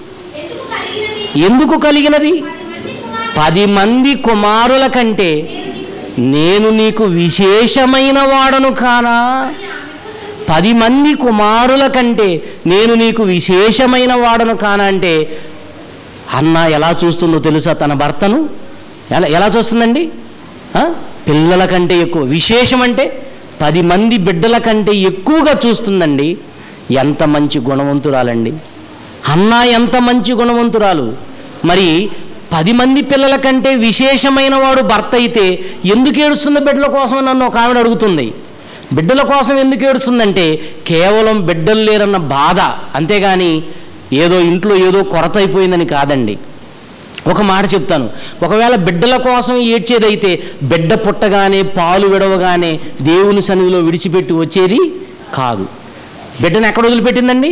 ఎందుకు కలిగినది పది మంది కుమారుల కంటే నేను నీకు విశేషమైన వాడను కానా పది మంది కుమారుల కంటే నేను నీకు విశేషమైన వాడను కానా అంటే అన్న ఎలా చూస్తుందో తెలుసా తన భర్తను ఎలా ఎలా చూస్తుందండి ఆ? పిల్లల కంటే ఎక్కువ విశేషం అంటే పది మంది బిడ్డల కంటే ఎక్కువగా చూస్తుందండి ఎంత మంచి గుణవంతురాలండి అన్న ఎంత మంచి గుణవంతురాలు మరి పది మంది పిల్లల కంటే విశేషమైన వాడు భర్త అయితే ఎందుకు ఏడుస్తుంది బిడ్డల కోసం నన్ను ఒక ఆవిడ అడుగుతుంది బిడ్డల కోసం ఎందుకు ఏడుస్తుందంటే కేవలం బిడ్డలు లేరన్న బాధ అంతేగాని ఏదో ఇంట్లో ఏదో కొరత అయిపోయిందని కాదండి ఒక మాట చెప్తాను ఒకవేళ బిడ్డల కోసం ఏడ్చేదైతే బిడ్డ పుట్టగానే పాలు విడవగానే దేవుని సన్నిధిలో విడిచిపెట్టి వచ్చేది కాదు బిడ్డను ఎక్కడ వదిలిపెట్టిందండి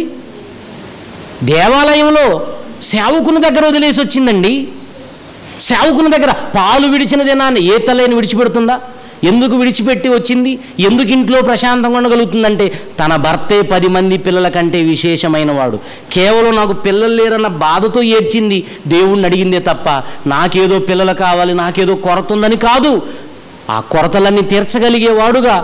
దేవాలయంలో సేవకుని దగ్గర వదిలేసి వచ్చిందండి సేవకుని దగ్గర పాలు విడిచిన దినాన్ని ఏ తల్లిని విడిచిపెడుతుందా ఎందుకు విడిచిపెట్టి వచ్చింది ఎందుకు ఇంట్లో ప్రశాంతంగా ఉండగలుగుతుందంటే తన భర్తే పది మంది పిల్లల కంటే విశేషమైన వాడు కేవలం నాకు పిల్లలు లేరన్న బాధతో ఏడ్చింది దేవుణ్ణి అడిగిందే తప్ప నాకేదో పిల్లలు కావాలి నాకేదో కొరత ఉందని కాదు ఆ కొరతలన్నీ తీర్చగలిగేవాడుగా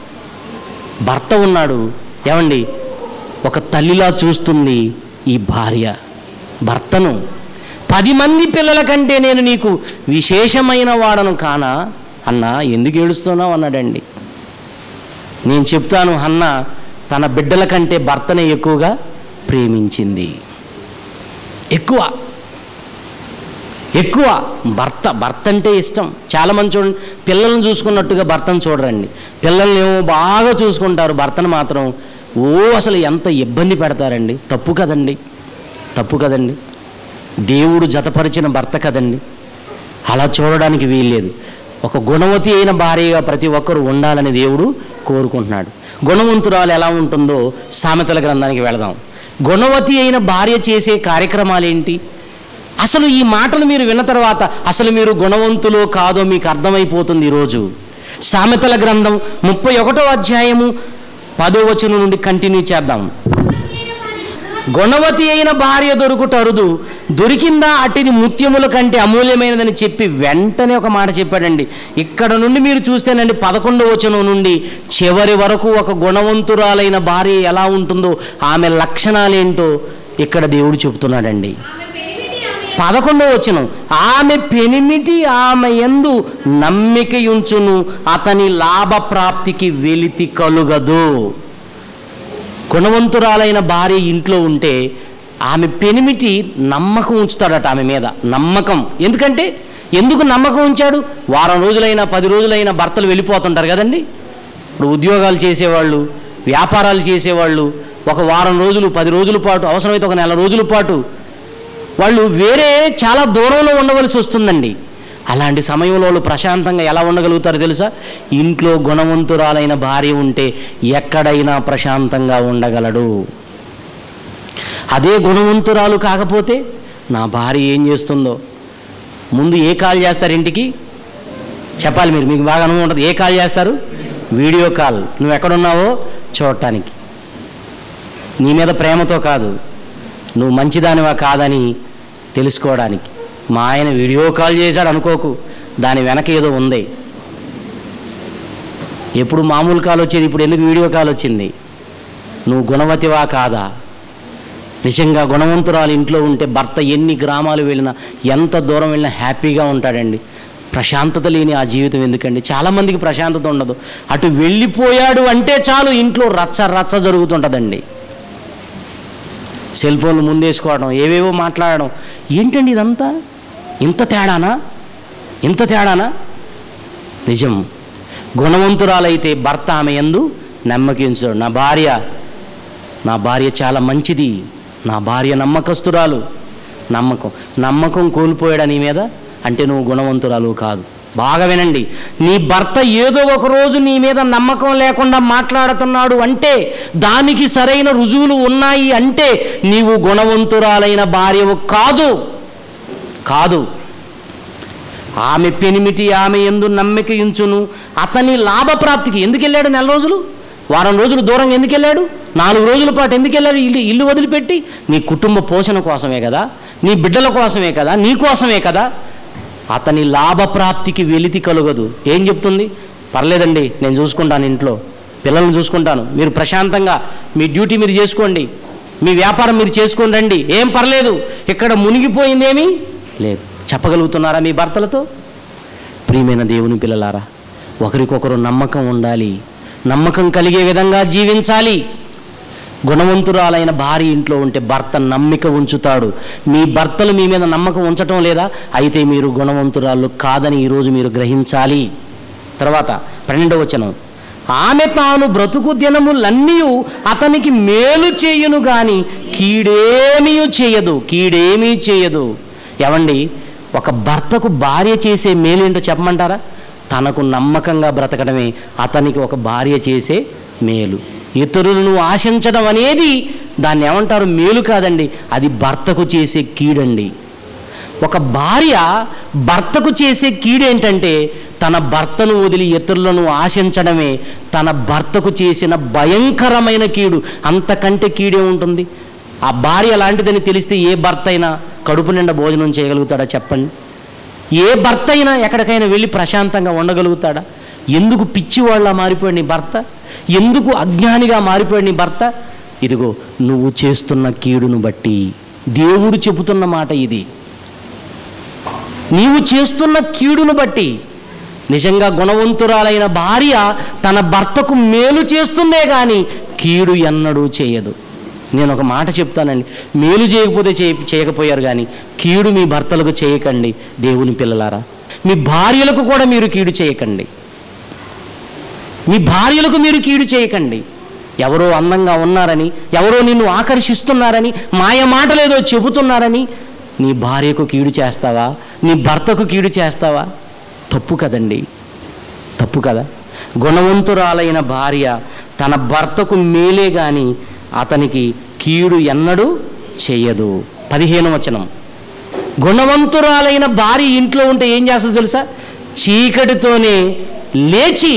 భర్త ఉన్నాడు ఏమండి ఒక తల్లిలా చూస్తుంది ఈ భార్య భర్తను పది మంది పిల్లల కంటే నేను నీకు విశేషమైన వాడను కానా అన్న ఎందుకు ఏడుస్తున్నావు అన్నాడండి నేను చెప్తాను అన్న తన బిడ్డల కంటే భర్తనే ఎక్కువగా ప్రేమించింది ఎక్కువ ఎక్కువ భర్త భర్త అంటే ఇష్టం చాలామంది చూడండి పిల్లల్ని చూసుకున్నట్టుగా భర్తను చూడరండి పిల్లల్ని ఏమో బాగా చూసుకుంటారు భర్తను మాత్రం ఓ అసలు ఎంత ఇబ్బంది పెడతారండి తప్పు కదండి తప్పు కదండి దేవుడు జతపరిచిన భర్త కదండి అలా చూడడానికి వీల్లేదు ఒక గుణవతి అయిన భార్యగా ప్రతి ఒక్కరు ఉండాలని దేవుడు కోరుకుంటున్నాడు గుణవంతురాలు ఎలా ఉంటుందో సామెతల గ్రంథానికి వెళదాం గుణవతి అయిన భార్య చేసే కార్యక్రమాలు ఏంటి అసలు ఈ మాటలు మీరు విన్న తర్వాత అసలు మీరు గుణవంతులో కాదో మీకు అర్థమైపోతుంది ఈరోజు సామెతల గ్రంథం ముప్పై ఒకటో అధ్యాయము పదో వచనం నుండి కంటిన్యూ చేద్దాం గుణవతి అయిన భార్య దొరుకుట అరుదు దొరికిందా అటిని ముత్యముల కంటే అమూల్యమైనదని చెప్పి వెంటనే ఒక మాట చెప్పాడండి ఇక్కడ నుండి మీరు చూస్తేనండి పదకొండవ వచనం నుండి చివరి వరకు ఒక గుణవంతురాలైన భార్య ఎలా ఉంటుందో ఆమె లక్షణాలేంటో ఇక్కడ దేవుడు చెబుతున్నాడండి పదకొండవ వచనం ఆమె పెనిమిటి ఆమె ఎందు నమ్మికయుంచును అతని లాభప్రాప్తికి వెలితి కలుగదు గుణవంతురాలైన భార్య ఇంట్లో ఉంటే ఆమె పెనిమిటి నమ్మకం ఉంచుతాడట ఆమె మీద నమ్మకం ఎందుకంటే ఎందుకు నమ్మకం ఉంచాడు వారం రోజులైనా పది రోజులైనా భర్తలు వెళ్ళిపోతుంటారు కదండి ఇప్పుడు ఉద్యోగాలు చేసేవాళ్ళు వ్యాపారాలు చేసేవాళ్ళు ఒక వారం రోజులు పది రోజుల పాటు అవసరమైతే ఒక నెల రోజుల పాటు వాళ్ళు వేరే చాలా దూరంలో ఉండవలసి వస్తుందండి అలాంటి సమయంలో వాళ్ళు ప్రశాంతంగా ఎలా ఉండగలుగుతారో తెలుసా ఇంట్లో గుణవంతురాలైన భార్య ఉంటే ఎక్కడైనా ప్రశాంతంగా ఉండగలడు అదే గుణవంతురాలు కాకపోతే నా భార్య ఏం చేస్తుందో ముందు ఏ కాల్ చేస్తారు ఇంటికి చెప్పాలి మీరు మీకు బాగా అనుభవం ఉంటుంది ఏ కాల్ చేస్తారు వీడియో కాల్ నువ్వు ఎక్కడున్నావో చూడటానికి నీ మీద ప్రేమతో కాదు నువ్వు మంచిదానివా కాదని తెలుసుకోవడానికి మా ఆయన వీడియో కాల్ చేశాడు అనుకోకు దాని వెనక ఏదో ఉంది ఎప్పుడు మామూలు కాల్ వచ్చేది ఇప్పుడు ఎందుకు వీడియో కాల్ వచ్చింది నువ్వు గుణవతివా కాదా నిజంగా గుణవంతురాలు ఇంట్లో ఉంటే భర్త ఎన్ని గ్రామాలు వెళ్ళినా ఎంత దూరం వెళ్ళినా హ్యాపీగా ఉంటాడండి ప్రశాంతత లేని ఆ జీవితం ఎందుకండి చాలామందికి ప్రశాంతత ఉండదు అటు వెళ్ళిపోయాడు అంటే చాలు ఇంట్లో రచ్చ రచ్చ జరుగుతుంటుందండి సెల్ ఫోన్లు ముందేసుకోవడం ఏవేవో మాట్లాడడం ఏంటండి ఇదంతా ఇంత తేడానా ఇంత తేడానా నిజం గుణవంతురాలైతే భర్త ఆమె ఎందు నమ్మకించడు నా భార్య నా భార్య చాలా మంచిది నా భార్య నమ్మకస్తురాలు నమ్మకం నమ్మకం కోల్పోయాడా నీ మీద అంటే నువ్వు గుణవంతురాలు కాదు బాగా వినండి నీ భర్త ఏదో ఒక రోజు నీ మీద నమ్మకం లేకుండా మాట్లాడుతున్నాడు అంటే దానికి సరైన రుజువులు ఉన్నాయి అంటే నీవు గుణవంతురాలైన భార్యవు కాదు కాదు ఆమె పెనిమిటి ఆమె ఎందు నమ్మిక ఇంచును అతని లాభప్రాప్తికి ఎందుకు వెళ్ళాడు నెల రోజులు వారం రోజులు దూరం ఎందుకు వెళ్ళాడు నాలుగు రోజుల పాటు ఎందుకు వెళ్ళాడు ఇల్లు ఇల్లు వదిలిపెట్టి నీ కుటుంబ పోషణ కోసమే కదా నీ బిడ్డల కోసమే కదా నీ కోసమే కదా అతని లాభప్రాప్తికి వెలితి కలుగదు ఏం చెప్తుంది పర్లేదండి నేను చూసుకుంటాను ఇంట్లో పిల్లల్ని చూసుకుంటాను మీరు ప్రశాంతంగా మీ డ్యూటీ మీరు చేసుకోండి మీ వ్యాపారం మీరు చేసుకొని రండి ఏం పర్లేదు ఇక్కడ మునిగిపోయిందేమీ లేదు చెప్పగలుగుతున్నారా మీ భర్తలతో ప్రియమైన దేవుని పిల్లలారా ఒకరికొకరు నమ్మకం ఉండాలి నమ్మకం కలిగే విధంగా జీవించాలి గుణవంతురాలైన భార్య ఇంట్లో ఉంటే భర్త నమ్మిక ఉంచుతాడు మీ భర్తలు మీ మీద నమ్మకం ఉంచటం లేదా అయితే మీరు గుణవంతురాలు కాదని ఈరోజు మీరు గ్రహించాలి తర్వాత పన్నెండవ వచనం ఆమె తాను బ్రతుకు దినములన్నీ అతనికి మేలు చేయును గాని కీడేమీ చేయదు కీడేమీ చేయదు ఏమండి ఒక భర్తకు భార్య చేసే మేలు ఏంటో చెప్పమంటారా తనకు నమ్మకంగా బ్రతకడమే అతనికి ఒక భార్య చేసే మేలు ఇతరులను ఆశించడం అనేది దాన్ని ఏమంటారు మేలు కాదండి అది భర్తకు చేసే కీడండి ఒక భార్య భర్తకు చేసే కీడేంటంటే తన భర్తను వదిలి ఇతరులను ఆశించడమే తన భర్తకు చేసిన భయంకరమైన కీడు అంతకంటే కీడే ఉంటుంది ఆ భార్య లాంటిదని తెలిస్తే ఏ భర్త అయినా కడుపు నిండా భోజనం చేయగలుగుతాడా చెప్పండి ఏ భర్త అయినా ఎక్కడికైనా వెళ్ళి ప్రశాంతంగా ఉండగలుగుతాడా ఎందుకు పిచ్చివాళ్ళ మారిపోయాడు నీ భర్త ఎందుకు అజ్ఞానిగా మారిపోయాడు నీ భర్త ఇదిగో నువ్వు చేస్తున్న కీడును బట్టి దేవుడు చెబుతున్న మాట ఇది నీవు చేస్తున్న కీడును బట్టి నిజంగా గుణవంతురాలైన భార్య తన భర్తకు మేలు చేస్తుందే కానీ కీడు ఎన్నడూ చేయదు నేను ఒక మాట చెప్తానండి మేలు చేయకపోతే చేయ చేయకపోయారు కానీ కీడు మీ భర్తలకు చేయకండి దేవుని పిల్లలారా మీ భార్యలకు కూడా మీరు కీడు చేయకండి మీ భార్యలకు మీరు కీడు చేయకండి ఎవరో అందంగా ఉన్నారని ఎవరో నిన్ను ఆకర్షిస్తున్నారని మాయ మాటలేదో చెబుతున్నారని నీ భార్యకు కీడు చేస్తావా నీ భర్తకు కీడు చేస్తావా తప్పు కదండి తప్పు కదా గుణవంతురాలైన భార్య తన భర్తకు మేలే గాని అతనికి కీడు ఎన్నడూ చేయదు పదిహేను వచనం గుణవంతురాలైన భార్య ఇంట్లో ఉంటే ఏం చేస్తుందో తెలుసా చీకటితోనే లేచి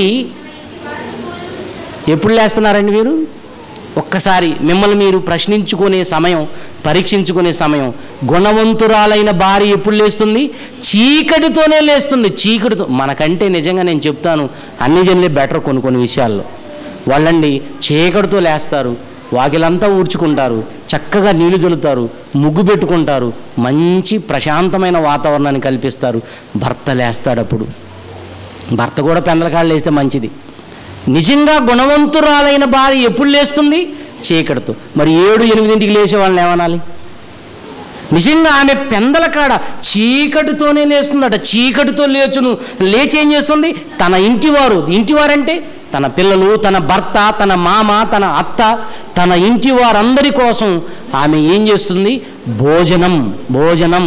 ఎప్పుడు లేస్తున్నారండి మీరు ఒక్కసారి మిమ్మల్ని మీరు ప్రశ్నించుకునే సమయం పరీక్షించుకునే సమయం గుణవంతురాలైన భార్య ఎప్పుడు లేస్తుంది చీకటితోనే లేస్తుంది చీకటితో మనకంటే నిజంగా నేను చెప్తాను అన్ని జనులే బెటర్ కొన్ని కొన్ని విషయాల్లో వాళ్ళండి చీకటితో లేస్తారు వాకిలంతా ఊడ్చుకుంటారు చక్కగా నీళ్లు జల్లుతారు ముగ్గు పెట్టుకుంటారు మంచి ప్రశాంతమైన వాతావరణాన్ని కల్పిస్తారు భర్త లేస్తాడప్పుడు భర్త కూడా పెందలకాళ్ళు వేస్తే మంచిది నిజంగా గుణవంతురాలైన భార్య ఎప్పుడు లేస్తుంది చీకటితో మరి ఏడు ఎనిమిదింటికి లేచే వాళ్ళని ఏమనాలి నిజంగా ఆమె పెందల కాడ చీకటితోనే లేస్తుందట చీకటితో లేచును లేచి ఏం చేస్తుంది తన ఇంటివారు ఇంటివారంటే తన పిల్లలు తన భర్త తన మామ తన అత్త తన ఇంటి వారందరి కోసం ఆమె ఏం చేస్తుంది భోజనం భోజనం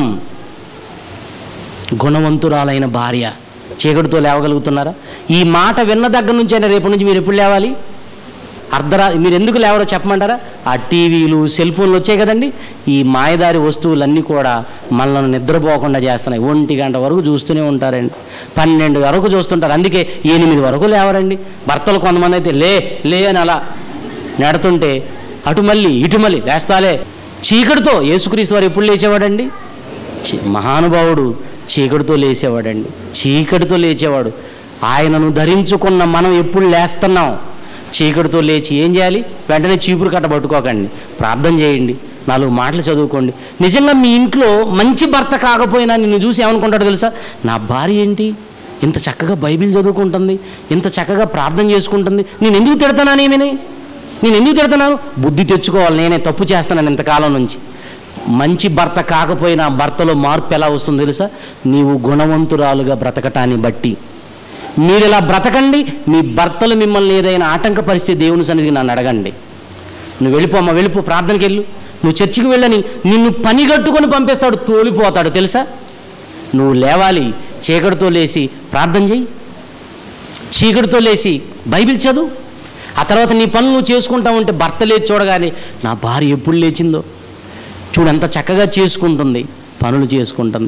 గుణవంతురాలైన భార్య చీకటితో లేవగలుగుతున్నారా ఈ మాట విన్న దగ్గర నుంచి అయినా రేపటి నుంచి మీరు ఎప్పుడు లేవాలి అర్ధరా మీరు ఎందుకు లేవరో చెప్పమంటారా ఆ టీవీలు సెల్ ఫోన్లు వచ్చాయి కదండి ఈ మాయదారి వస్తువులన్నీ కూడా మనల్ని నిద్రపోకుండా చేస్తున్నాయి ఒంటి గంట వరకు చూస్తూనే ఉంటారండి పన్నెండు వరకు చూస్తుంటారు అందుకే ఎనిమిది వరకు లేవరండి భర్తలు కొంతమంది అయితే లే లే అని అలా నెడుతుంటే అటు మళ్ళీ ఇటు మళ్ళీ లేస్తాలే చీకటితో యేసుక్రీస్తు వారు ఎప్పుడు లేచేవాడండి చి- మహానుభావుడు చీకటితో లేచేవాడండి చీకటితో లేచేవాడు ఆయనను ధరించుకున్న మనం ఎప్పుడు లేస్తున్నాం చీకటితో లేచి ఏం చేయాలి వెంటనే చీపురు కట్ట పట్టుకోకండి ప్రార్థన చేయండి నాలుగు మాటలు చదువుకోండి నిజంగా మీ ఇంట్లో మంచి భర్త కాకపోయినా నిన్ను చూసి ఏమనుకుంటాడో తెలుసా నా భార్య ఏంటి ఇంత చక్కగా బైబిల్ చదువుకుంటుంది ఇంత చక్కగా ప్రార్థన చేసుకుంటుంది నేను ఎందుకు తిడతానానేమని నేను ఎందుకు తిడుతున్నాను బుద్ధి తెచ్చుకోవాలి నేనే తప్పు చేస్తున్నాను ఇంతకాలం నుంచి మంచి భర్త కాకపోయినా భర్తలో మార్పు ఎలా వస్తుందో తెలుసా నీవు గుణవంతురాలుగా బ్రతకటాన్ని బట్టి మీరు ఇలా బ్రతకండి మీ భర్తలు మిమ్మల్ని ఏదైనా ఆటంక పరిస్థితి దేవుని సన్నిధికి నన్ను అడగండి నువ్వు వెళ్ళిపోమ్మా వెళ్ళిపో ప్రార్థనకి వెళ్ళు నువ్వు చర్చికి వెళ్ళని నిన్ను పని కట్టుకొని పంపిస్తాడు తోలిపోతాడు తెలుసా నువ్వు లేవాలి చీకటితో లేచి ప్రార్థన చెయ్యి చీకటితో లేచి బైబిల్ చదువు ఆ తర్వాత నీ పనులు నువ్వు చేసుకుంటా ఉంటే భర్త లేచి చూడగానే నా భార్య ఎప్పుడు లేచిందో చూడు ఎంత చక్కగా చేసుకుంటుంది పనులు చేసుకుంటుంది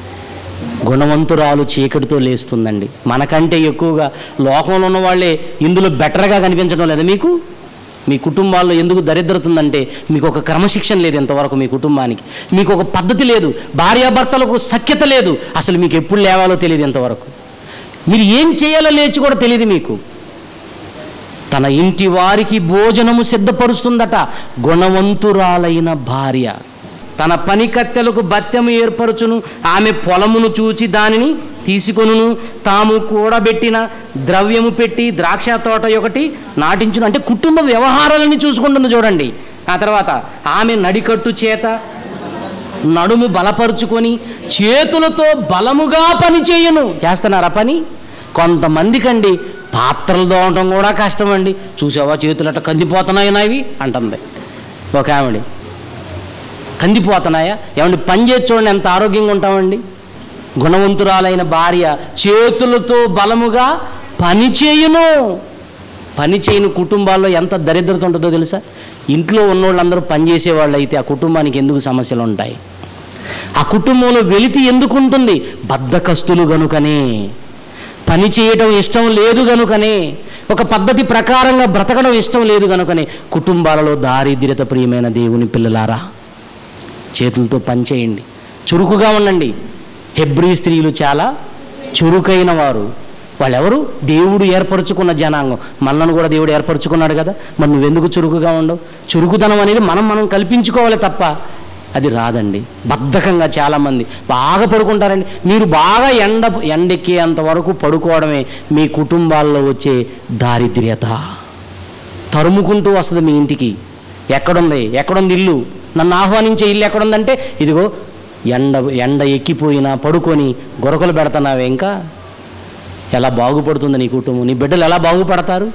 గుణవంతురాలు చీకటితో లేస్తుందండి మనకంటే ఎక్కువగా లోకంలో ఉన్న వాళ్ళే ఇందులో బెటర్గా కనిపించడం లేదా మీకు మీ కుటుంబాల్లో ఎందుకు దరిద్రతుందంటే మీకు ఒక క్రమశిక్షణ లేదు ఇంతవరకు మీ కుటుంబానికి మీకు ఒక పద్ధతి లేదు భార్యాభర్తలకు సఖ్యత లేదు అసలు మీకు ఎప్పుడు లేవాలో తెలియదు ఇంతవరకు మీరు ఏం చేయాలో లేచి కూడా తెలియదు మీకు తన ఇంటి వారికి భోజనము సిద్ధపరుస్తుందట గుణవంతురాలైన భార్య తన పని కత్తెలకు బత్తెము ఏర్పరచును ఆమె పొలమును చూచి దానిని తీసుకొనును తాము కూడబెట్టిన ద్రవ్యము పెట్టి ద్రాక్ష తోట ఒకటి నాటించును అంటే కుటుంబ వ్యవహారాలని చూసుకుంటుంది చూడండి ఆ తర్వాత ఆమె నడికట్టు చేత నడుము బలపరుచుకొని చేతులతో బలముగా పని చేయను చేస్తున్నారా పని కొంతమందికండి పాత్రలు దోవటం కూడా కష్టమండి చూసావా చేతులు అట్లా కందిపోతున్నాయి నావి అంటుంది ఒక ఆవిడ కందిపోతున్నాయా ఏమండి పని చేసి చూడండి ఎంత ఆరోగ్యంగా ఉంటామండి గుణవంతురాలైన భార్య చేతులతో బలముగా పని చేయును పని చేయని కుటుంబాల్లో ఎంత దరిద్రత ఉంటుందో తెలుసా ఇంట్లో ఉన్నోళ్ళందరూ పని చేసేవాళ్ళు అయితే ఆ కుటుంబానికి ఎందుకు సమస్యలు ఉంటాయి ఆ కుటుంబంలో వెలితి ఎందుకు ఉంటుంది బద్ధకస్తులు గనుకనే పని చేయటం ఇష్టం లేదు గనుకనే ఒక పద్ధతి ప్రకారంగా బ్రతకడం ఇష్టం లేదు గనుకనే కుటుంబాలలో దారిద్ర్యత ప్రియమైన దేవుని పిల్లలారా చేతులతో పని చేయండి చురుకుగా ఉండండి హెబ్రీ స్త్రీలు చాలా చురుకైన వారు వాళ్ళెవరు దేవుడు ఏర్పరచుకున్న జనాంగం మనల్ని కూడా దేవుడు ఏర్పరచుకున్నాడు కదా మరి నువ్వెందుకు చురుకుగా ఉండవు చురుకుదనం అనేది మనం మనం కల్పించుకోవాలి తప్ప అది రాదండి బద్ధకంగా చాలామంది బాగా పడుకుంటారండి మీరు బాగా ఎండ ఎండెక్కేంత వరకు పడుకోవడమే మీ కుటుంబాల్లో వచ్చే దారిద్ర్యత తరుముకుంటూ వస్తుంది మీ ఇంటికి ఎక్కడుంది ఎక్కడుంది ఇల్లు నన్ను ఆహ్వానించే ఇల్లు ఎక్కడుందంటే ఇదిగో ఎండ ఎండ ఎక్కిపోయినా పడుకొని గొరకలు పెడుతున్నావే ఇంకా ఎలా బాగుపడుతుంది నీ కుటుంబం నీ బిడ్డలు ఎలా బాగుపడతారు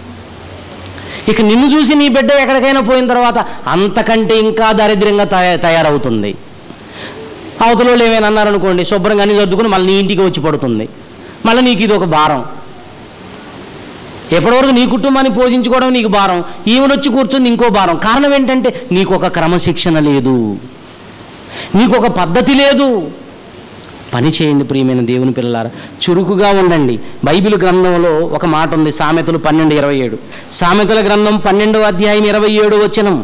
ఇక నిన్ను చూసి నీ బిడ్డ ఎక్కడికైనా పోయిన తర్వాత అంతకంటే ఇంకా దారిద్ర్యంగా తయా తయారవుతుంది అవతల వాళ్ళు ఏమైనా అన్నారనుకోండి శుభ్రంగా అన్ని సర్దుకుని మళ్ళీ నీ ఇంటికి వచ్చి పడుతుంది మళ్ళీ నీకు ఇది ఒక భారం ఎప్పటివరకు నీ కుటుంబాన్ని పోషించుకోవడం నీకు భారం ఈవిడొచ్చి కూర్చుంది ఇంకో భారం కారణం ఏంటంటే నీకు ఒక క్రమశిక్షణ లేదు నీకు ఒక పద్ధతి లేదు పని చేయండి ప్రియమైన దేవుని పిల్లలారా చురుకుగా ఉండండి బైబిల్ గ్రంథంలో ఒక మాట ఉంది సామెతలు పన్నెండు ఇరవై ఏడు సామెతల గ్రంథం పన్నెండవ అధ్యాయం ఇరవై ఏడు వచనం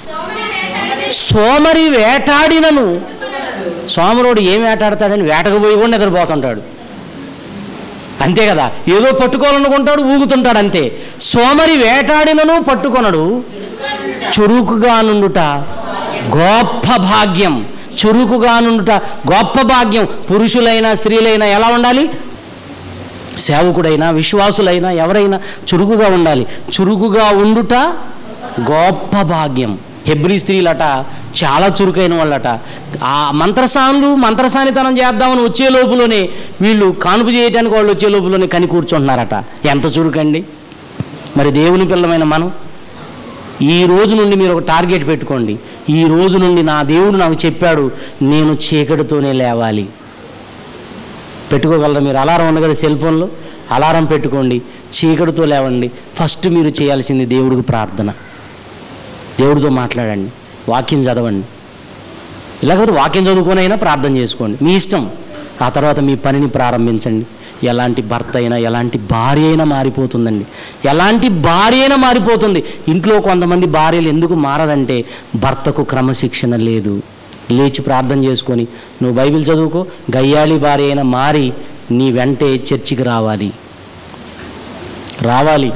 సోమరి వేటాడినను సోమరుడు ఏం వేటాడతాడని వేటకు పోయి కూడా నిద్రపోతుంటాడు అంతే కదా ఏదో పట్టుకోవాలనుకుంటాడు ఊగుతుంటాడు అంతే సోమరి వేటాడినను పట్టుకొనడు చురుకుగా నుండుట గొప్ప భాగ్యం చురుకుగా నుండుట గొప్ప భాగ్యం పురుషులైనా స్త్రీలైనా ఎలా ఉండాలి సేవకుడైనా విశ్వాసులైనా ఎవరైనా చురుకుగా ఉండాలి చురుకుగా ఉండుట గొప్ప భాగ్యం హెబ్రి స్త్రీలట చాలా చురుకైన వాళ్ళట ఆ మంత్రసానులు మంత్రసానితనం చేద్దామని వచ్చే లోపులోనే వీళ్ళు కానుపు చేయడానికి వాళ్ళు వచ్చే లోపులోనే కని కూర్చుంటున్నారట ఎంత చురుకండి మరి దేవుని పిల్లమైన మనం ఈ రోజు నుండి మీరు ఒక టార్గెట్ పెట్టుకోండి ఈ రోజు నుండి నా దేవుడు నాకు చెప్పాడు నేను చీకటితోనే లేవాలి పెట్టుకోగలరా మీరు అలారం ఉంది కదా సెల్ ఫోన్లో అలారం పెట్టుకోండి చీకటితో లేవండి ఫస్ట్ మీరు చేయాల్సింది దేవుడికి ప్రార్థన దేవుడితో మాట్లాడండి వాక్యం చదవండి లేకపోతే వాక్యం చదువుకొనైనా ప్రార్థన చేసుకోండి మీ ఇష్టం ఆ తర్వాత మీ పనిని ప్రారంభించండి ఎలాంటి భర్త అయినా ఎలాంటి భార్య అయినా మారిపోతుందండి ఎలాంటి భార్య అయినా మారిపోతుంది ఇంట్లో కొంతమంది భార్యలు ఎందుకు మారదంటే భర్తకు క్రమశిక్షణ లేదు లేచి ప్రార్థన చేసుకొని నువ్వు బైబిల్ చదువుకో గయ్యాళి భార్య అయినా మారి నీ వెంటే చర్చికి రావాలి రావాలి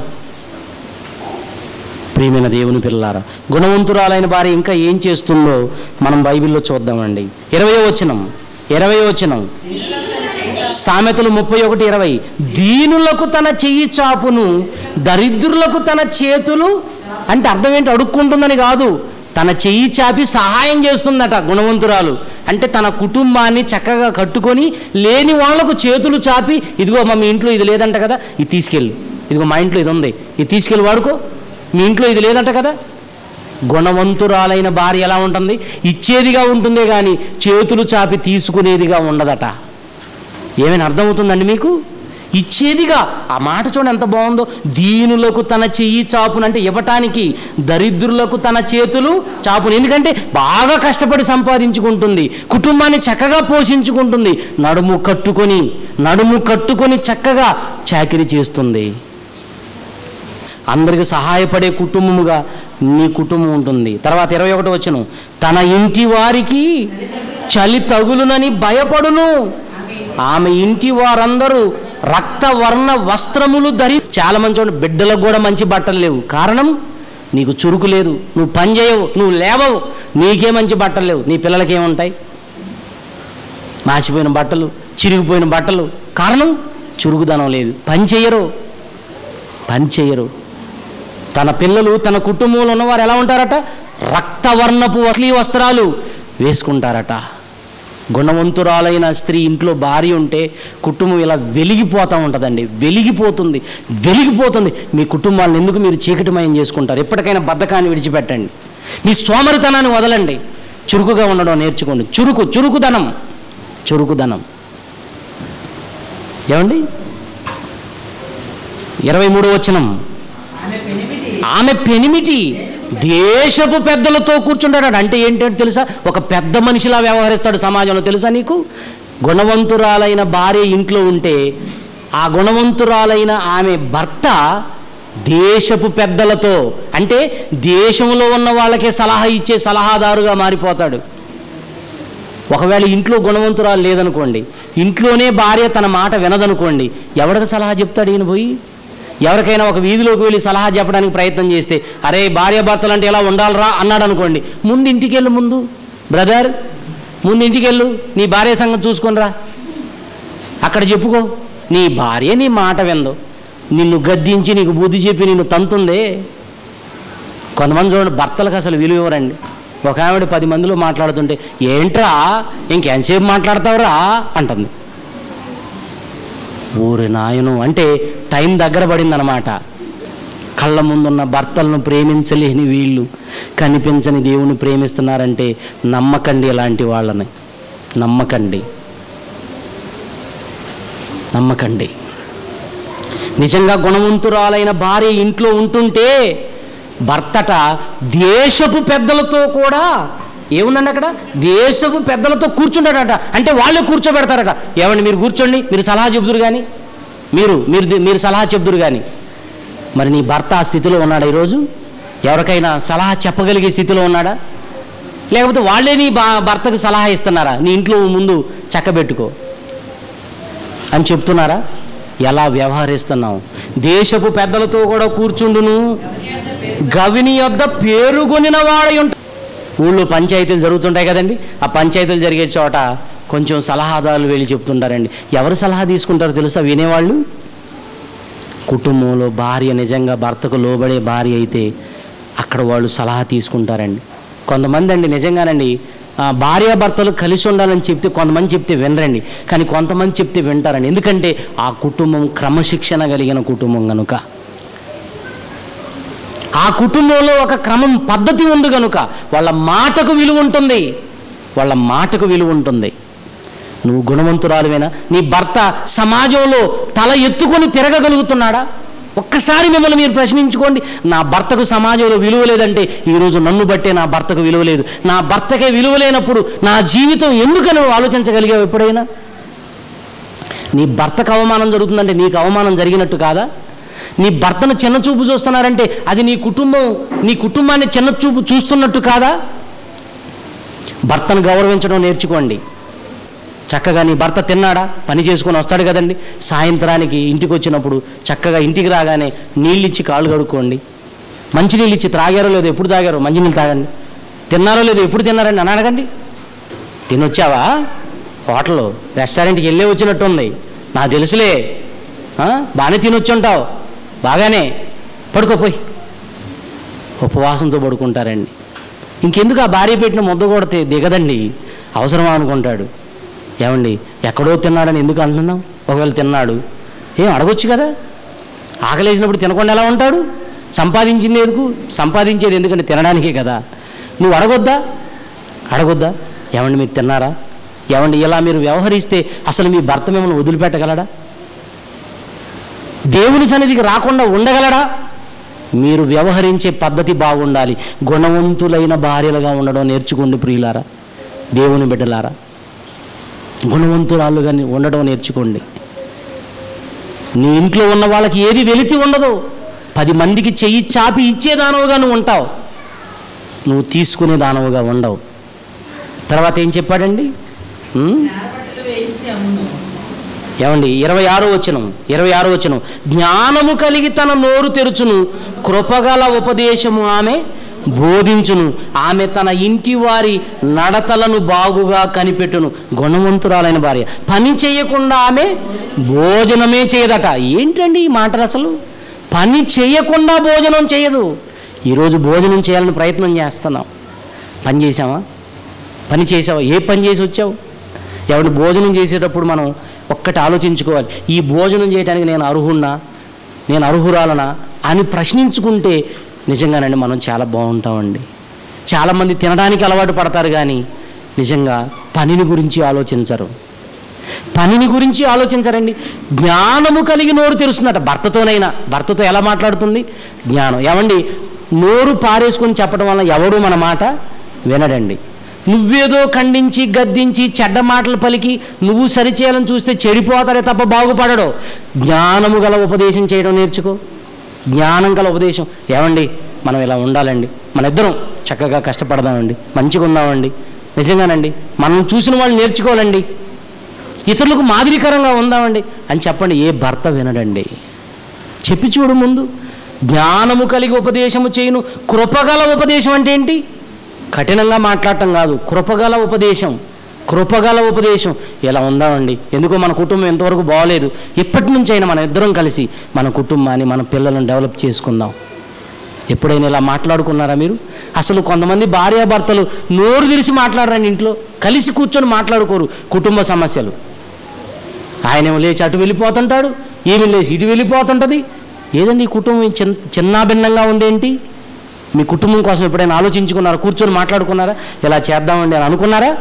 ప్రియమైన దేవుని పిల్లారా గుణవంతురాలైన భార్య ఇంకా ఏం చేస్తుందో మనం బైబిల్లో చూద్దామండి ఇరవై వచనం ఇరవై వచనం సామెతలు ముప్పై ఒకటి ఇరవై దీనులకు తన చెయ్యి చాపును దరిద్రులకు తన చేతులు అంటే అర్థం ఏంటి అడుక్కుంటుందని కాదు తన చెయ్యి చాపి సహాయం చేస్తుందట గుణవంతురాలు అంటే తన కుటుంబాన్ని చక్కగా కట్టుకొని లేని వాళ్లకు చేతులు చాపి ఇదిగో మా మీ ఇంట్లో ఇది లేదంట కదా ఇది తీసుకెళ్ళు ఇదిగో మా ఇంట్లో ఇది ఉంది ఇది తీసుకెళ్ళి వాడుకో మీ ఇంట్లో ఇది లేదంట కదా గుణవంతురాలైన భార్య ఎలా ఉంటుంది ఇచ్చేదిగా ఉంటుందే కానీ చేతులు చాపి తీసుకునేదిగా ఉండదట ఏమైనా అర్థమవుతుందండి మీకు ఇచ్చేదిగా ఆ మాట చూడండి ఎంత బాగుందో దీనులకు తన చెయ్యి చాపునంటే ఇవ్వటానికి దరిద్రులకు తన చేతులు చాపును ఎందుకంటే బాగా కష్టపడి సంపాదించుకుంటుంది కుటుంబాన్ని చక్కగా పోషించుకుంటుంది నడుము కట్టుకొని నడుము కట్టుకొని చక్కగా చాకిరీ చేస్తుంది అందరికి సహాయపడే కుటుంబముగా నీ కుటుంబం ఉంటుంది తర్వాత ఇరవై ఒకటి వచ్చును తన ఇంటి వారికి చలి తగులునని భయపడును ఆమె ఇంటి వారందరూ రక్తవర్ణ వస్త్రములు ధరి చాలా మంది చూడండి బిడ్డలకు కూడా మంచి బట్టలు లేవు కారణం నీకు చురుకు లేదు నువ్వు పని చేయవు నువ్వు లేవవు నీకే మంచి బట్టలు లేవు నీ పిల్లలకి ఏముంటాయి మాసిపోయిన బట్టలు చిరిగిపోయిన బట్టలు కారణం చురుకుదనం లేదు పని చేయరు పని చేయరు తన పిల్లలు తన కుటుంబంలో ఉన్నవారు ఎలా ఉంటారట రక్తవర్ణపు వసలీ వస్త్రాలు వేసుకుంటారట గుణవంతురాలైన స్త్రీ ఇంట్లో భార్య ఉంటే కుటుంబం ఇలా వెలిగిపోతూ ఉంటుందండి వెలిగిపోతుంది వెలిగిపోతుంది మీ కుటుంబాలను ఎందుకు మీరు చీకటిమయం చేసుకుంటారు ఎప్పటికైనా బద్ధకాన్ని విడిచిపెట్టండి మీ సోమరితనాన్ని వదలండి చురుకుగా ఉండడం నేర్చుకోండి చురుకు చురుకుదనం చురుకుదనం ఏమండి ఇరవై మూడో వచనం ఆమె పెనిమిటి దేశపు పెద్దలతో కూర్చుంటాడు అంటే ఏంటంటే తెలుసా ఒక పెద్ద మనిషిలా వ్యవహరిస్తాడు సమాజంలో తెలుసా నీకు గుణవంతురాలైన భార్య ఇంట్లో ఉంటే ఆ గుణవంతురాలైన ఆమె భర్త దేశపు పెద్దలతో అంటే దేశంలో ఉన్న వాళ్ళకే సలహా ఇచ్చే సలహాదారుగా మారిపోతాడు ఒకవేళ ఇంట్లో గుణవంతురాలు లేదనుకోండి ఇంట్లోనే భార్య తన మాట వినదనుకోండి ఎవరికి సలహా చెప్తాడు ఈయన పోయి ఎవరికైనా ఒక వీధిలోకి వెళ్ళి సలహా చెప్పడానికి ప్రయత్నం చేస్తే అరే భార్య భర్తలు అంటే ఎలా ఉండాలరా అన్నాడు అనుకోండి ముందు ఇంటికి వెళ్ళు ముందు బ్రదర్ ముందు ఇంటికి వెళ్ళు నీ భార్య సంగతి చూసుకొనిరా అక్కడ చెప్పుకో నీ భార్య నీ మాట విందు నిన్ను గద్దించి నీకు బుద్ధి చెప్పి నిన్ను తంతుందే కొంతమంది చూడండి భర్తలకు అసలు విలువ ఇవ్వరండి ఒక ఆవిడ పది మందిలో మాట్లాడుతుంటే ఏంట్రా ఇంకెంతసేపు మాట్లాడతావురా అంటుంది ఊరి నాయను అంటే టైం దగ్గర పడిందనమాట కళ్ళ ముందున్న భర్తలను ప్రేమించలేని వీళ్ళు కనిపించని దేవుని ప్రేమిస్తున్నారంటే నమ్మకండి ఇలాంటి వాళ్ళని నమ్మకండి నమ్మకండి నిజంగా గుణవంతురాలైన భార్య ఇంట్లో ఉంటుంటే భర్తట దేశపు పెద్దలతో కూడా ఏముందండి అక్కడ దేశపు పెద్దలతో కూర్చుంటాడట అంటే వాళ్ళే కూర్చోబెడతారట ఏమండి మీరు కూర్చోండి మీరు సలహా చెబుదురు కానీ మీరు మీరు ది- మీరు సలహా చెబుదురు కానీ మరి నీ భర్త ఆ స్థితిలో ఉన్నాడా ఈరోజు ఎవరికైనా సలహా చెప్పగలిగే స్థితిలో ఉన్నాడా లేకపోతే వాళ్ళే నీ బా భర్తకు సలహా ఇస్తున్నారా నీ ఇంట్లో ముందు చక్కబెట్టుకో అని చెప్తున్నారా ఎలా వ్యవహరిస్తున్నాం దేశపు పెద్దలతో కూడా కూర్చుండును గవిని యొద్ద పేరుగొనిన వాడై ఉంటా ఊళ్ళో పంచాయతీలు జరుగుతుంటాయి కదండి ఆ పంచాయతీలు జరిగే చోట కొంచెం సలహాదారులు వెళ్ళి చెప్తుంటారండి ఎవరు సలహా తీసుకుంటారో తెలుసా వినేవాళ్ళు కుటుంబంలో భార్య నిజంగా భర్తకు లోబడే భార్య అయితే అక్కడ వాళ్ళు సలహా తీసుకుంటారండి కొంతమంది అండి నిజంగానండి ఆ, భార్యాభర్తలు కలిసి ఉండాలని చెప్తే కొంతమంది చెప్తే వినరండి కానీ కొంతమంది చెప్తే వింటారండి ఎందుకంటే ఆ కుటుంబం క్రమశిక్షణ కలిగిన కుటుంబం కనుక ఆ కుటుంబంలో ఒక క్రమం పద్ధతి ఉంది కనుక వాళ్ళ మాటకు విలువ ఉంటుంది వాళ్ళ మాటకు విలువ ఉంటుంది నువ్వు గుణవంతురాలువేనా నీ భర్త సమాజంలో తల ఎత్తుకొని తిరగగలుగుతున్నాడా ఒక్కసారి మిమ్మల్ని మీరు ప్రశ్నించుకోండి నా భర్తకు సమాజంలో విలువ లేదంటే ఈరోజు నన్ను బట్టే నా భర్తకు విలువ లేదు నా భర్తకే విలువ లేనప్పుడు నా జీవితం ఎందుకని నువ్వు ఆలోచించగలిగావు ఎప్పుడైనా నీ భర్తకు అవమానం జరుగుతుందంటే నీకు అవమానం జరిగినట్టు కాదా నీ భర్తను చిన్న చూపు చూస్తున్నారంటే అది నీ కుటుంబం నీ కుటుంబాన్ని చిన్న చూపు చూస్తున్నట్టు కాదా భర్తను గౌరవించడం నేర్చుకోండి చక్కగా నీ భర్త తిన్నాడా పని చేసుకొని వస్తాడు కదండి సాయంత్రానికి ఇంటికి వచ్చినప్పుడు చక్కగా ఇంటికి రాగానే నీళ్ళు ఇచ్చి కాళ్ళు కడుక్కోండి మంచినీళ్ళు ఇచ్చి త్రాగారో లేదో ఎప్పుడు తాగారో మంచినీళ్ళు తాగండి తిన్నారో లేదో ఎప్పుడు తిన్నారండి అని అడగండి తినొచ్చావా హోటల్ రెస్టారెంట్కి వెళ్ళే వచ్చినట్టుంది నాకు తెలుసులే ఆ? బాగానే తినొచ్చి ఉంటావు బాగానే పడుకోపోయి ఉపవాసంతో పడుకుంటారండి ఇంకెందుకు ఆ భార్య పెట్టిన ముద్ద కొడితే దిగదండి అవసరమా అనుకుంటాడు ఏమండి ఎక్కడో తిన్నాడని ఎందుకు అంటున్నాం ఒకవేళ తిన్నాడు ఏం అడగొచ్చు కదా ఆకలేసినప్పుడు తినకుండా ఎలా ఉంటాడు సంపాదించింది ఎందుకు సంపాదించేది ఎందుకంటే తినడానికే కదా నువ్వు అడగొద్దా అడగొద్దా ఏమండి మీరు తిన్నారా ఏమండి ఇలా మీరు వ్యవహరిస్తే అసలు మీ భర్త మిమ్మల్ని వదిలిపెట్టగలడా దేవుని సన్నిధికి రాకుండా ఉండగలడా మీరు వ్యవహరించే పద్ధతి బాగుండాలి గుణవంతులైన భార్యలుగా ఉండడం నేర్చుకోండి ప్రియులారా దేవుని బిడ్డలారా గుణవంతురాలుగా ఉండడం నేర్చుకోండి నీ ఇంట్లో ఉన్న వాళ్ళకి ఏది వెలితి ఉండదు పది మందికి చెయ్యి చాపి ఇచ్చే దానవుగా నువ్వు ఉంటావు నువ్వు తీసుకునే దానవుగా ఉండవు తర్వాత ఏం చెప్పాడండి ఉం? నేలపట్టలు వేయించి అమ్మును ఏమండి ఇరవై ఆరో వచనం ఇరవై ఆరో వచనం జ్ఞానము కలిగి తన నోరు తెరుచును కృపగల ఉపదేశము ఆమె బోధించును ఆమె తన ఇంటి వారి నడతలను బాగుగా కనిపెట్టును గుణవంతురాలైన భార్య పని చేయకుండా ఆమె భోజనమే చేయదట ఏంటండి ఈ మాటలు అసలు పని చేయకుండా భోజనం చేయదు ఈరోజు భోజనం చేయాలని ప్రయత్నం చేస్తున్నాం పని చేసామా పని చేసావా ఏ పని చేసి వచ్చావు ఎవరి భోజనం చేసేటప్పుడు మనం ఒక్కటి ఆలోచించుకోవాలి ఈ భోజనం చేయడానికి నేను అర్హున్నా నేను అర్హురాలనా అని ప్రశ్నించుకుంటే నిజంగానండి మనం చాలా బాగుంటామండి చాలామంది తినడానికి అలవాటు పడతారు కానీ నిజంగా పనిని గురించి ఆలోచించరు పనిని గురించి ఆలోచించరండి జ్ఞానము కలిగి నోరు తెరుస్తుందట భర్తతోనైనా భర్తతో ఎలా మాట్లాడుతుంది జ్ఞానం ఏమండి నోరు పారేసుకొని చెప్పడం వల్ల ఎవడు మన మాట వినడండి నువ్వేదో ఖండించి గద్దించి చెడ్డ మాటలు పలికి నువ్వు సరిచేయాలని చూస్తే చెడిపోతాడే తప్ప బాగుపడడు జ్ఞానము గల ఉపదేశం చేయడం నేర్చుకో జ్ఞానం గల ఉపదేశం ఏమండి మనం ఇలా ఉండాలండి మన ఇద్దరం చక్కగా కష్టపడదామండి మంచిగా ఉందామండి నిజంగానండి మనం చూసిన వాళ్ళు నేర్చుకోవాలండి ఇతరులకు మాదిరికరంగా ఉందామండి అని చెప్పండి ఏ భర్త వినడండి చెప్పి చూడు ముందు జ్ఞానము కలిగి ఉపదేశము చేయును కృపగల ఉపదేశం అంటే ఏంటి కఠినంగా మాట్లాడటం కాదు కృపగల ఉపదేశం కృపగల ఉపదేశం ఇలా ఉందామండి ఎందుకో మన కుటుంబం ఎంతవరకు బాగలేదు ఇప్పటి నుంచి అయినా మన ఇద్దరం కలిసి మన కుటుంబాన్ని మన పిల్లలను డెవలప్ చేసుకుందాం ఎప్పుడైనా ఇలా మాట్లాడుకున్నారా మీరు అసలు కొంతమంది భార్యాభర్తలు నోరు తెరిచి మాట్లాడరండి ఇంట్లో కలిసి కూర్చొని మాట్లాడుకోరు కుటుంబ సమస్యలు ఆయనేమో లేచి అటు వెళ్ళిపోతుంటాడు ఈమె లేచి ఇటు వెళ్ళిపోతుంటుంది ఏదండి ఈ కుటుంబం చిన్న చిన్నాభిన్నంగా ఉందేంటి మీ కుటుంబం కోసం ఎప్పుడైనా ఆలోచించుకున్నారా కూర్చొని మాట్లాడుకున్నారా ఇలా చేద్దామండి అని అనుకున్నారా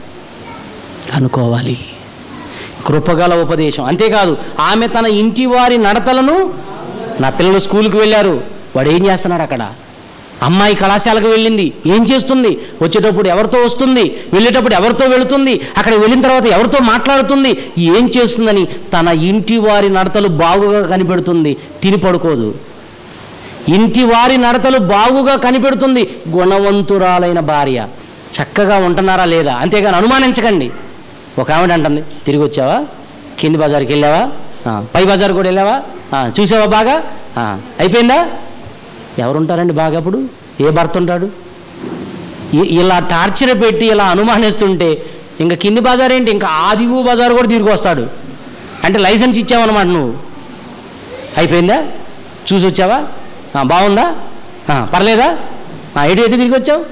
అనుకోవాలి కృపగల ఉపదేశం అంతేకాదు ఆమె తన ఇంటి వారి నడతలను నా పిల్లలు స్కూల్కి వెళ్ళారు వాడు ఏం చేస్తున్నాడు అక్కడ అమ్మాయి కళాశాలకు వెళ్ళింది ఏం చేస్తుంది వచ్చేటప్పుడు ఎవరితో వస్తుంది వెళ్ళేటప్పుడు ఎవరితో వెళుతుంది అక్కడ వెళ్ళిన తర్వాత ఎవరితో మాట్లాడుతుంది ఏం చేస్తుందని తన ఇంటి వారి నడతలు బాగుగా కనిపెడుతుంది తిని పడుకోదు ఇంటి వారి నడతలు బాగుగా కనిపెడుతుంది గుణవంతురాలైన భార్య చక్కగా ఉంటున్నారా లేదా అంతేగాని అనుమానించకండి ఒక ఆవిడ అంటుంది తిరిగి వచ్చావా కింది బజార్కి వెళ్ళావా ఆ, పై బజార్ కూడా వెళ్ళావా ఆ, చూసావా బాగా ఆ, అయిపోయిందా ఎవరుంటారండి బాగా అప్పుడు ఏ భర్త ఉంటాడు ఇ- ఇలా టార్చర్ పెట్టి ఇలా అనుమానిస్తుంటే ఇంకా కింది బజార్ ఏంటి ఇంకా ఆదివు బజార్ కూడా తిరిగి వస్తాడు అంటే లైసెన్స్ ఇచ్చావన్నమాట నువ్వు అయిపోయిందా చూసి వచ్చావా ఆ, బాగుందా ఆ, పర్లేదా ఆ, ఎటు ఎటు తిరిగి వచ్చావు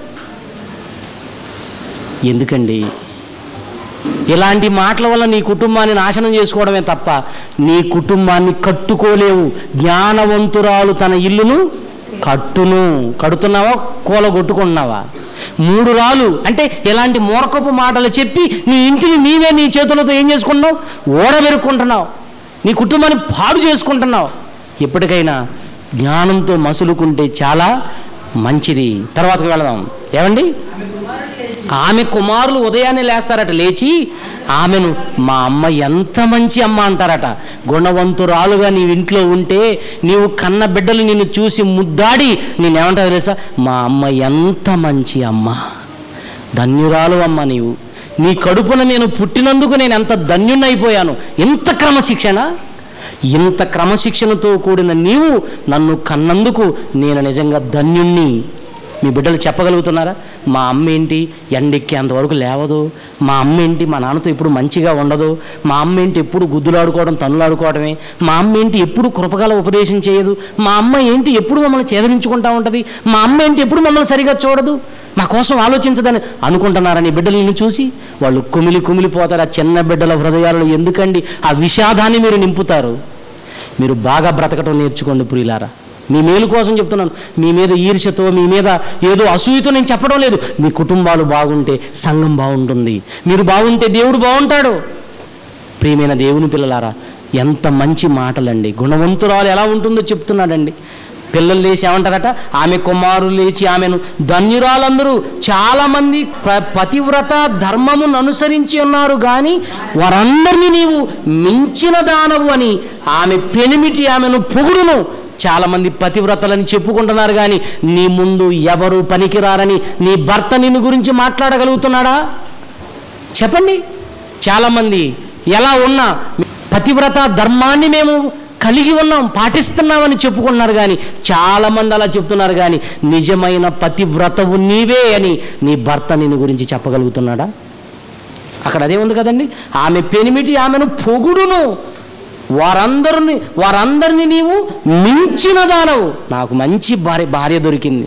ఎందుకండి ఇలాంటి మాటల వల్ల నీ కుటుంబాన్ని నాశనం చేసుకోవడమే తప్ప నీ కుటుంబాన్ని కట్టుకోలేవు జ్ఞానవంతురాలు తన ఇల్లును కట్టును కడుతున్నావా కూల కొట్టుకుంటున్నావా మూడు రాలు అంటే ఇలాంటి మూర్ఖపు మాటలు చెప్పి నీ ఇంటిని నీవే నీ చేతులతో ఏం చేసుకుంటున్నావు ఓడబెరుక్కుంటున్నావు నీ కుటుంబాన్ని పాడు చేసుకుంటున్నావు ఎప్పటికైనా జ్ఞానంతో మసులుకుంటే చాలా మంచిది తర్వాతకి వెళదాం ఏమండి ఆమె కుమారులు ఉదయాన్నే లేస్తారట లేచి ఆమెను మా అమ్మ ఎంత మంచి అమ్మ అంటారట గుణవంతురాలుగా నీవు ఇంట్లో ఉంటే నీవు కన్న బిడ్డలు నిన్ను చూసి ముద్దాడి నేనేమంటారు తెలుసా మా అమ్మ ఎంత మంచి అమ్మ ధన్యురాలు అమ్మ నీవు నీ కడుపున నేను పుట్టినందుకు నేను ఎంత ధన్యున్నైపోయాను ఇంత క్రమశిక్షణ ఇంత క్రమశిక్షణతో కూడిన నీవు నన్ను కన్నందుకు నేను నిజంగా ధన్యుణ్ణి మీ బిడ్డలు చెప్పగలుగుతున్నారా మా అమ్మ ఏంటి ఎండెక్కేంతవరకు లేవదు మా అమ్మ ఏంటి మా నాన్నతో ఎప్పుడు మంచిగా ఉండదు మా అమ్మ ఏంటి ఎప్పుడు గుద్దులాడుకోవడం తన్నులాడుకోవడమే మా అమ్మ ఏంటి ఎప్పుడు కృపగల ఉపదేశం చేయదు మా అమ్మ ఏంటి ఎప్పుడు మమ్మల్ని చేదరించుకుంటా ఉంటుంది మా అమ్మ ఏంటి ఎప్పుడు మమ్మల్ని సరిగా చూడదు మా కోసం ఆలోచించదని అనుకుంటున్నారని బిడ్డలను చూసి వాళ్ళు కుమిలి కుమిలిపోతారు ఆ చిన్న బిడ్డల హృదయాలలో ఎందుకండి ఆ విషాదాన్ని మీరు నింపుతారు మీరు బాగా బ్రతకటం నేర్చుకోండి ప్రియులారా మీ మేలు కోసం చెప్తున్నాను మీ మీద ఈర్ష్యతో మీ మీద ఏదో అసూయతో నేను చెప్పడం లేదు మీ కుటుంబాలు బాగుంటే సంఘం బాగుంటుంది మీరు బాగుంటే దేవుడు బాగుంటాడు ప్రియమైన దేవుని పిల్లలారా ఎంత మంచి మాటలండి గుణవంతురాలు ఎలా ఉంటుందో చెప్తున్నాడండి పిల్లలు లేచి ఏమంటారట ఆమె కుమారులు లేచి ఆమెను ధన్యురాలందరూ చాలామంది ప- పతివ్రత ధర్మమును అనుసరించి ఉన్నారు కానీ వారందరినీ నీవు మించిన దానవు అని ఆమె పెనిమిటి ఆమెను పొగుడును చాలామంది పతివ్రతలని చెప్పుకుంటున్నారు కానీ నీ ముందు ఎవరు పనికిరారని నీ భర్త నిన్ను గురించి మాట్లాడగలుగుతున్నాడా చెప్పండి చాలామంది ఎలా ఉన్నా పతివ్రత ధర్మాన్ని మేము కలిగి ఉన్నాం పాటిస్తున్నామని చెప్పుకుంటున్నారు కానీ చాలామంది అలా చెప్తున్నారు కానీ నిజమైన పతివ్రతవు నీవే అని నీ భర్త నిన్ను గురించి చెప్పగలుగుతున్నాడా అక్కడ అదే ఉంది కదండి ఆమె పెనిమిటి ఆమెను పొగుడును వారందరిని వారందరినీ నీవు మించిన దానవు నాకు మంచి భార్య భార్య దొరికింది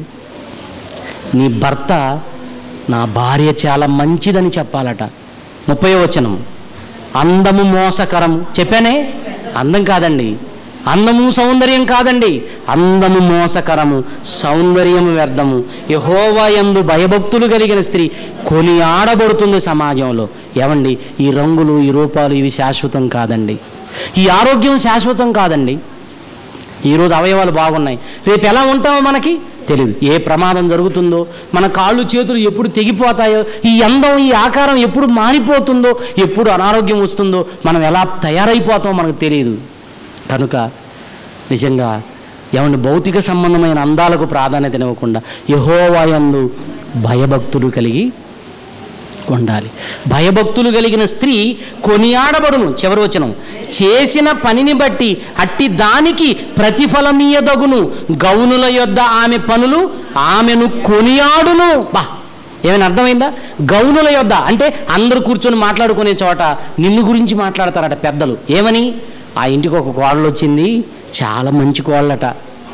నీ భర్త నా భార్య చాలా మంచిదని చెప్పాలట ముప్పై వచనం అందము మోసకరము చెప్పానే అందం కాదండి అందము సౌందర్యం కాదండి అందము మోసకరము సౌందర్యము వ్యర్థము యహోవా యందు భయభక్తులు కలిగిన స్త్రీ కొని ఆడబడుతుంది సమాజంలో ఏమండి ఈ రంగులు ఈ రూపాలు ఇవి శాశ్వతం కాదండి ఈ ఆరోగ్యం శాశ్వతం కాదండి ఈరోజు అవయవాలు బాగున్నాయి రేపు ఎలా ఉంటామో మనకి తెలియదు ఏ ప్రమాదం జరుగుతుందో మన కాళ్ళు చేతులు ఎప్పుడు తెగిపోతాయో ఈ అందం ఈ ఆకారం ఎప్పుడు మారిపోతుందో ఎప్పుడు అనారోగ్యం వస్తుందో మనం ఎలా తయారైపోతామో మనకు తెలియదు కనుక నిజంగా ఏమండి భౌతిక సంబంధమైన అందాలకు ప్రాధాన్యత ఇవ్వకుండా యహోవాయందు భయభక్తులు కలిగి ఉండాలి భయభక్తులు కలిగిన స్త్రీ కొనియాడబడును చివరి వచనం చేసిన పనిని బట్టి అట్టి దానికి ప్రతిఫలమీయదగును గౌనుల యొద్ద ఆమె పనులు ఆమెను కొనియాడును బా ఏమైనా అర్థమైందా గౌనుల యొద్ద అంటే అందరూ కూర్చొని మాట్లాడుకునే చోట నిన్ను గురించి మాట్లాడతారట పెద్దలు ఏమని ఆ ఇంటికి ఒక కోడలు వచ్చింది చాలా మంచి కోళ్ళట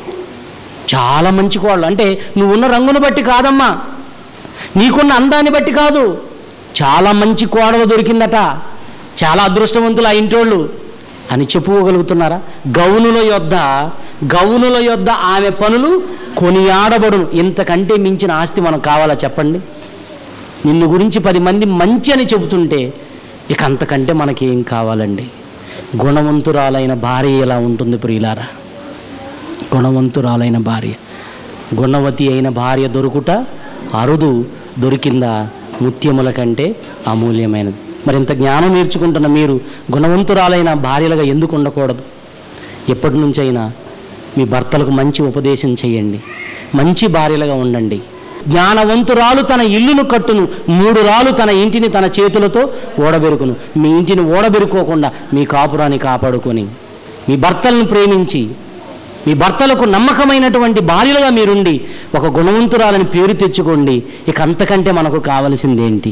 చాలా మంచి కోళ్ళు అంటే నువ్వున్న రంగును బట్టి కాదమ్మా నీకున్న అందాన్ని బట్టి కాదు చాలా మంచి కోడలు దొరికిందట చాలా అదృష్టవంతులు ఆ ఇంటోళ్ళు అని చెప్పుకోగలుగుతున్నారా గౌనుల యొద్ద గౌనుల యొద్ద ఆమె పనులు కొనియాడబడును ఇంతకంటే మించిన ఆస్తి మనకు కావాలా చెప్పండి నిన్ను గురించి పది మంది మంచి అని చెబుతుంటే ఇక అంతకంటే మనకేం కావాలండి గుణవంతురాలైన భార్య ఎలా ఉంటుంది ప్రియులారా గుణవంతురాలైన భార్య గుణవతి అయిన భార్య దొరుకుట అరుదు దొరికిందా ముత్యముల కంటే అమూల్యమైనది మరి ఇంత జ్ఞానం నేర్చుకుంటున్న మీరు గుణవంతురాలైన భార్యలుగా ఎందుకు ఉండకూడదు ఎప్పటి నుంచైనా మీ భర్తలకు మంచి ఉపదేశం చేయండి మంచి భార్యలుగా ఉండండి జ్ఞానవంతురాలు తన ఇల్లును కట్టును మూడు రాలు తన ఇంటిని తన చేతులతో ఓడబెరుకును మీ ఇంటిని ఓడబెరుకోకుండా మీ కాపురాన్ని కాపాడుకొని మీ భర్తలను ప్రేమించి మీ భర్తలకు నమ్మకమైనటువంటి భార్యలుగా మీరుండి ఒక గుణవంతురాలని పేరు తెచ్చుకోండి ఇక అంతకంటే మనకు కావలసిందేంటి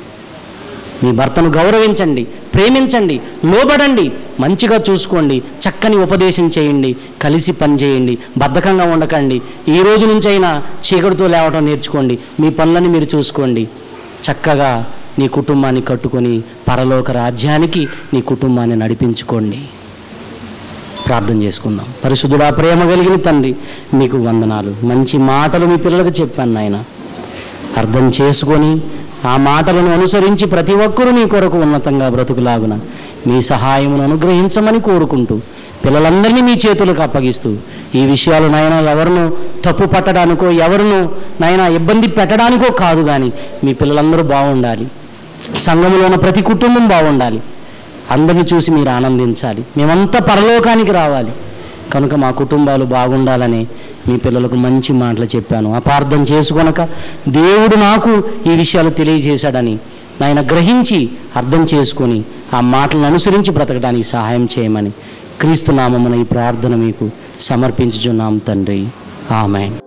మీ భర్తను గౌరవించండి ప్రేమించండి లోబడండి మంచిగా చూసుకోండి చక్కని ఉపదేశం చేయండి కలిసి పని చేయండి బద్ధకంగా ఉండకండి ఈ రోజు నుంచైనా చీకటితో లేవటం నేర్చుకోండి మీ పనులని మీరు చూసుకోండి చక్కగా నీ కుటుంబాన్ని కట్టుకొని పరలోక రాజ్యానికి నీ కుటుంబాన్ని నడిపించుకోండి ప్రార్థన చేసుకుందాం పరిశుద్ధుడా ప్రేమ కలిగిన తండ్రి మీకు వందనాలు మంచి మాటలు మీ పిల్లలకు చెప్పాను నాయన అర్థం చేసుకొని ఆ మాటలను అనుసరించి ప్రతి ఒక్కరూ నీ కొరకు ఉన్నతంగా బ్రతుకులాగున మీ సహాయమును అనుగ్రహించమని కోరుకుంటూ పిల్లలందరినీ మీ చేతులకు అప్పగిస్తూ ఈ విషయాలు నాయన ఎవరిను తప్పు పట్టడానికో ఎవరిను నాయన ఇబ్బంది పెట్టడానికో కాదు కానీ మీ పిల్లలందరూ బాగుండాలి సంఘంలో ఉన్న ప్రతి కుటుంబం బాగుండాలి అందరిని చూసి మీరు ఆనందించాలి మేమంతా పరలోకానికి రావాలి కనుక మా కుటుంబాలు బాగుండాలని మీ పిల్లలకు మంచి మాటలు చెప్పాను అపార్థం చేసుకొనక దేవుడు నాకు ఈ విషయాలు తెలియజేశాడని నాయన గ్రహించి అర్థం చేసుకొని ఆ మాటలను అనుసరించి బ్రతకడానికి సహాయం చేయమని క్రీస్తు నామమున ఈ ప్రార్థన మీకు సమర్పించుచున్నాం తండ్రి ఆమెన్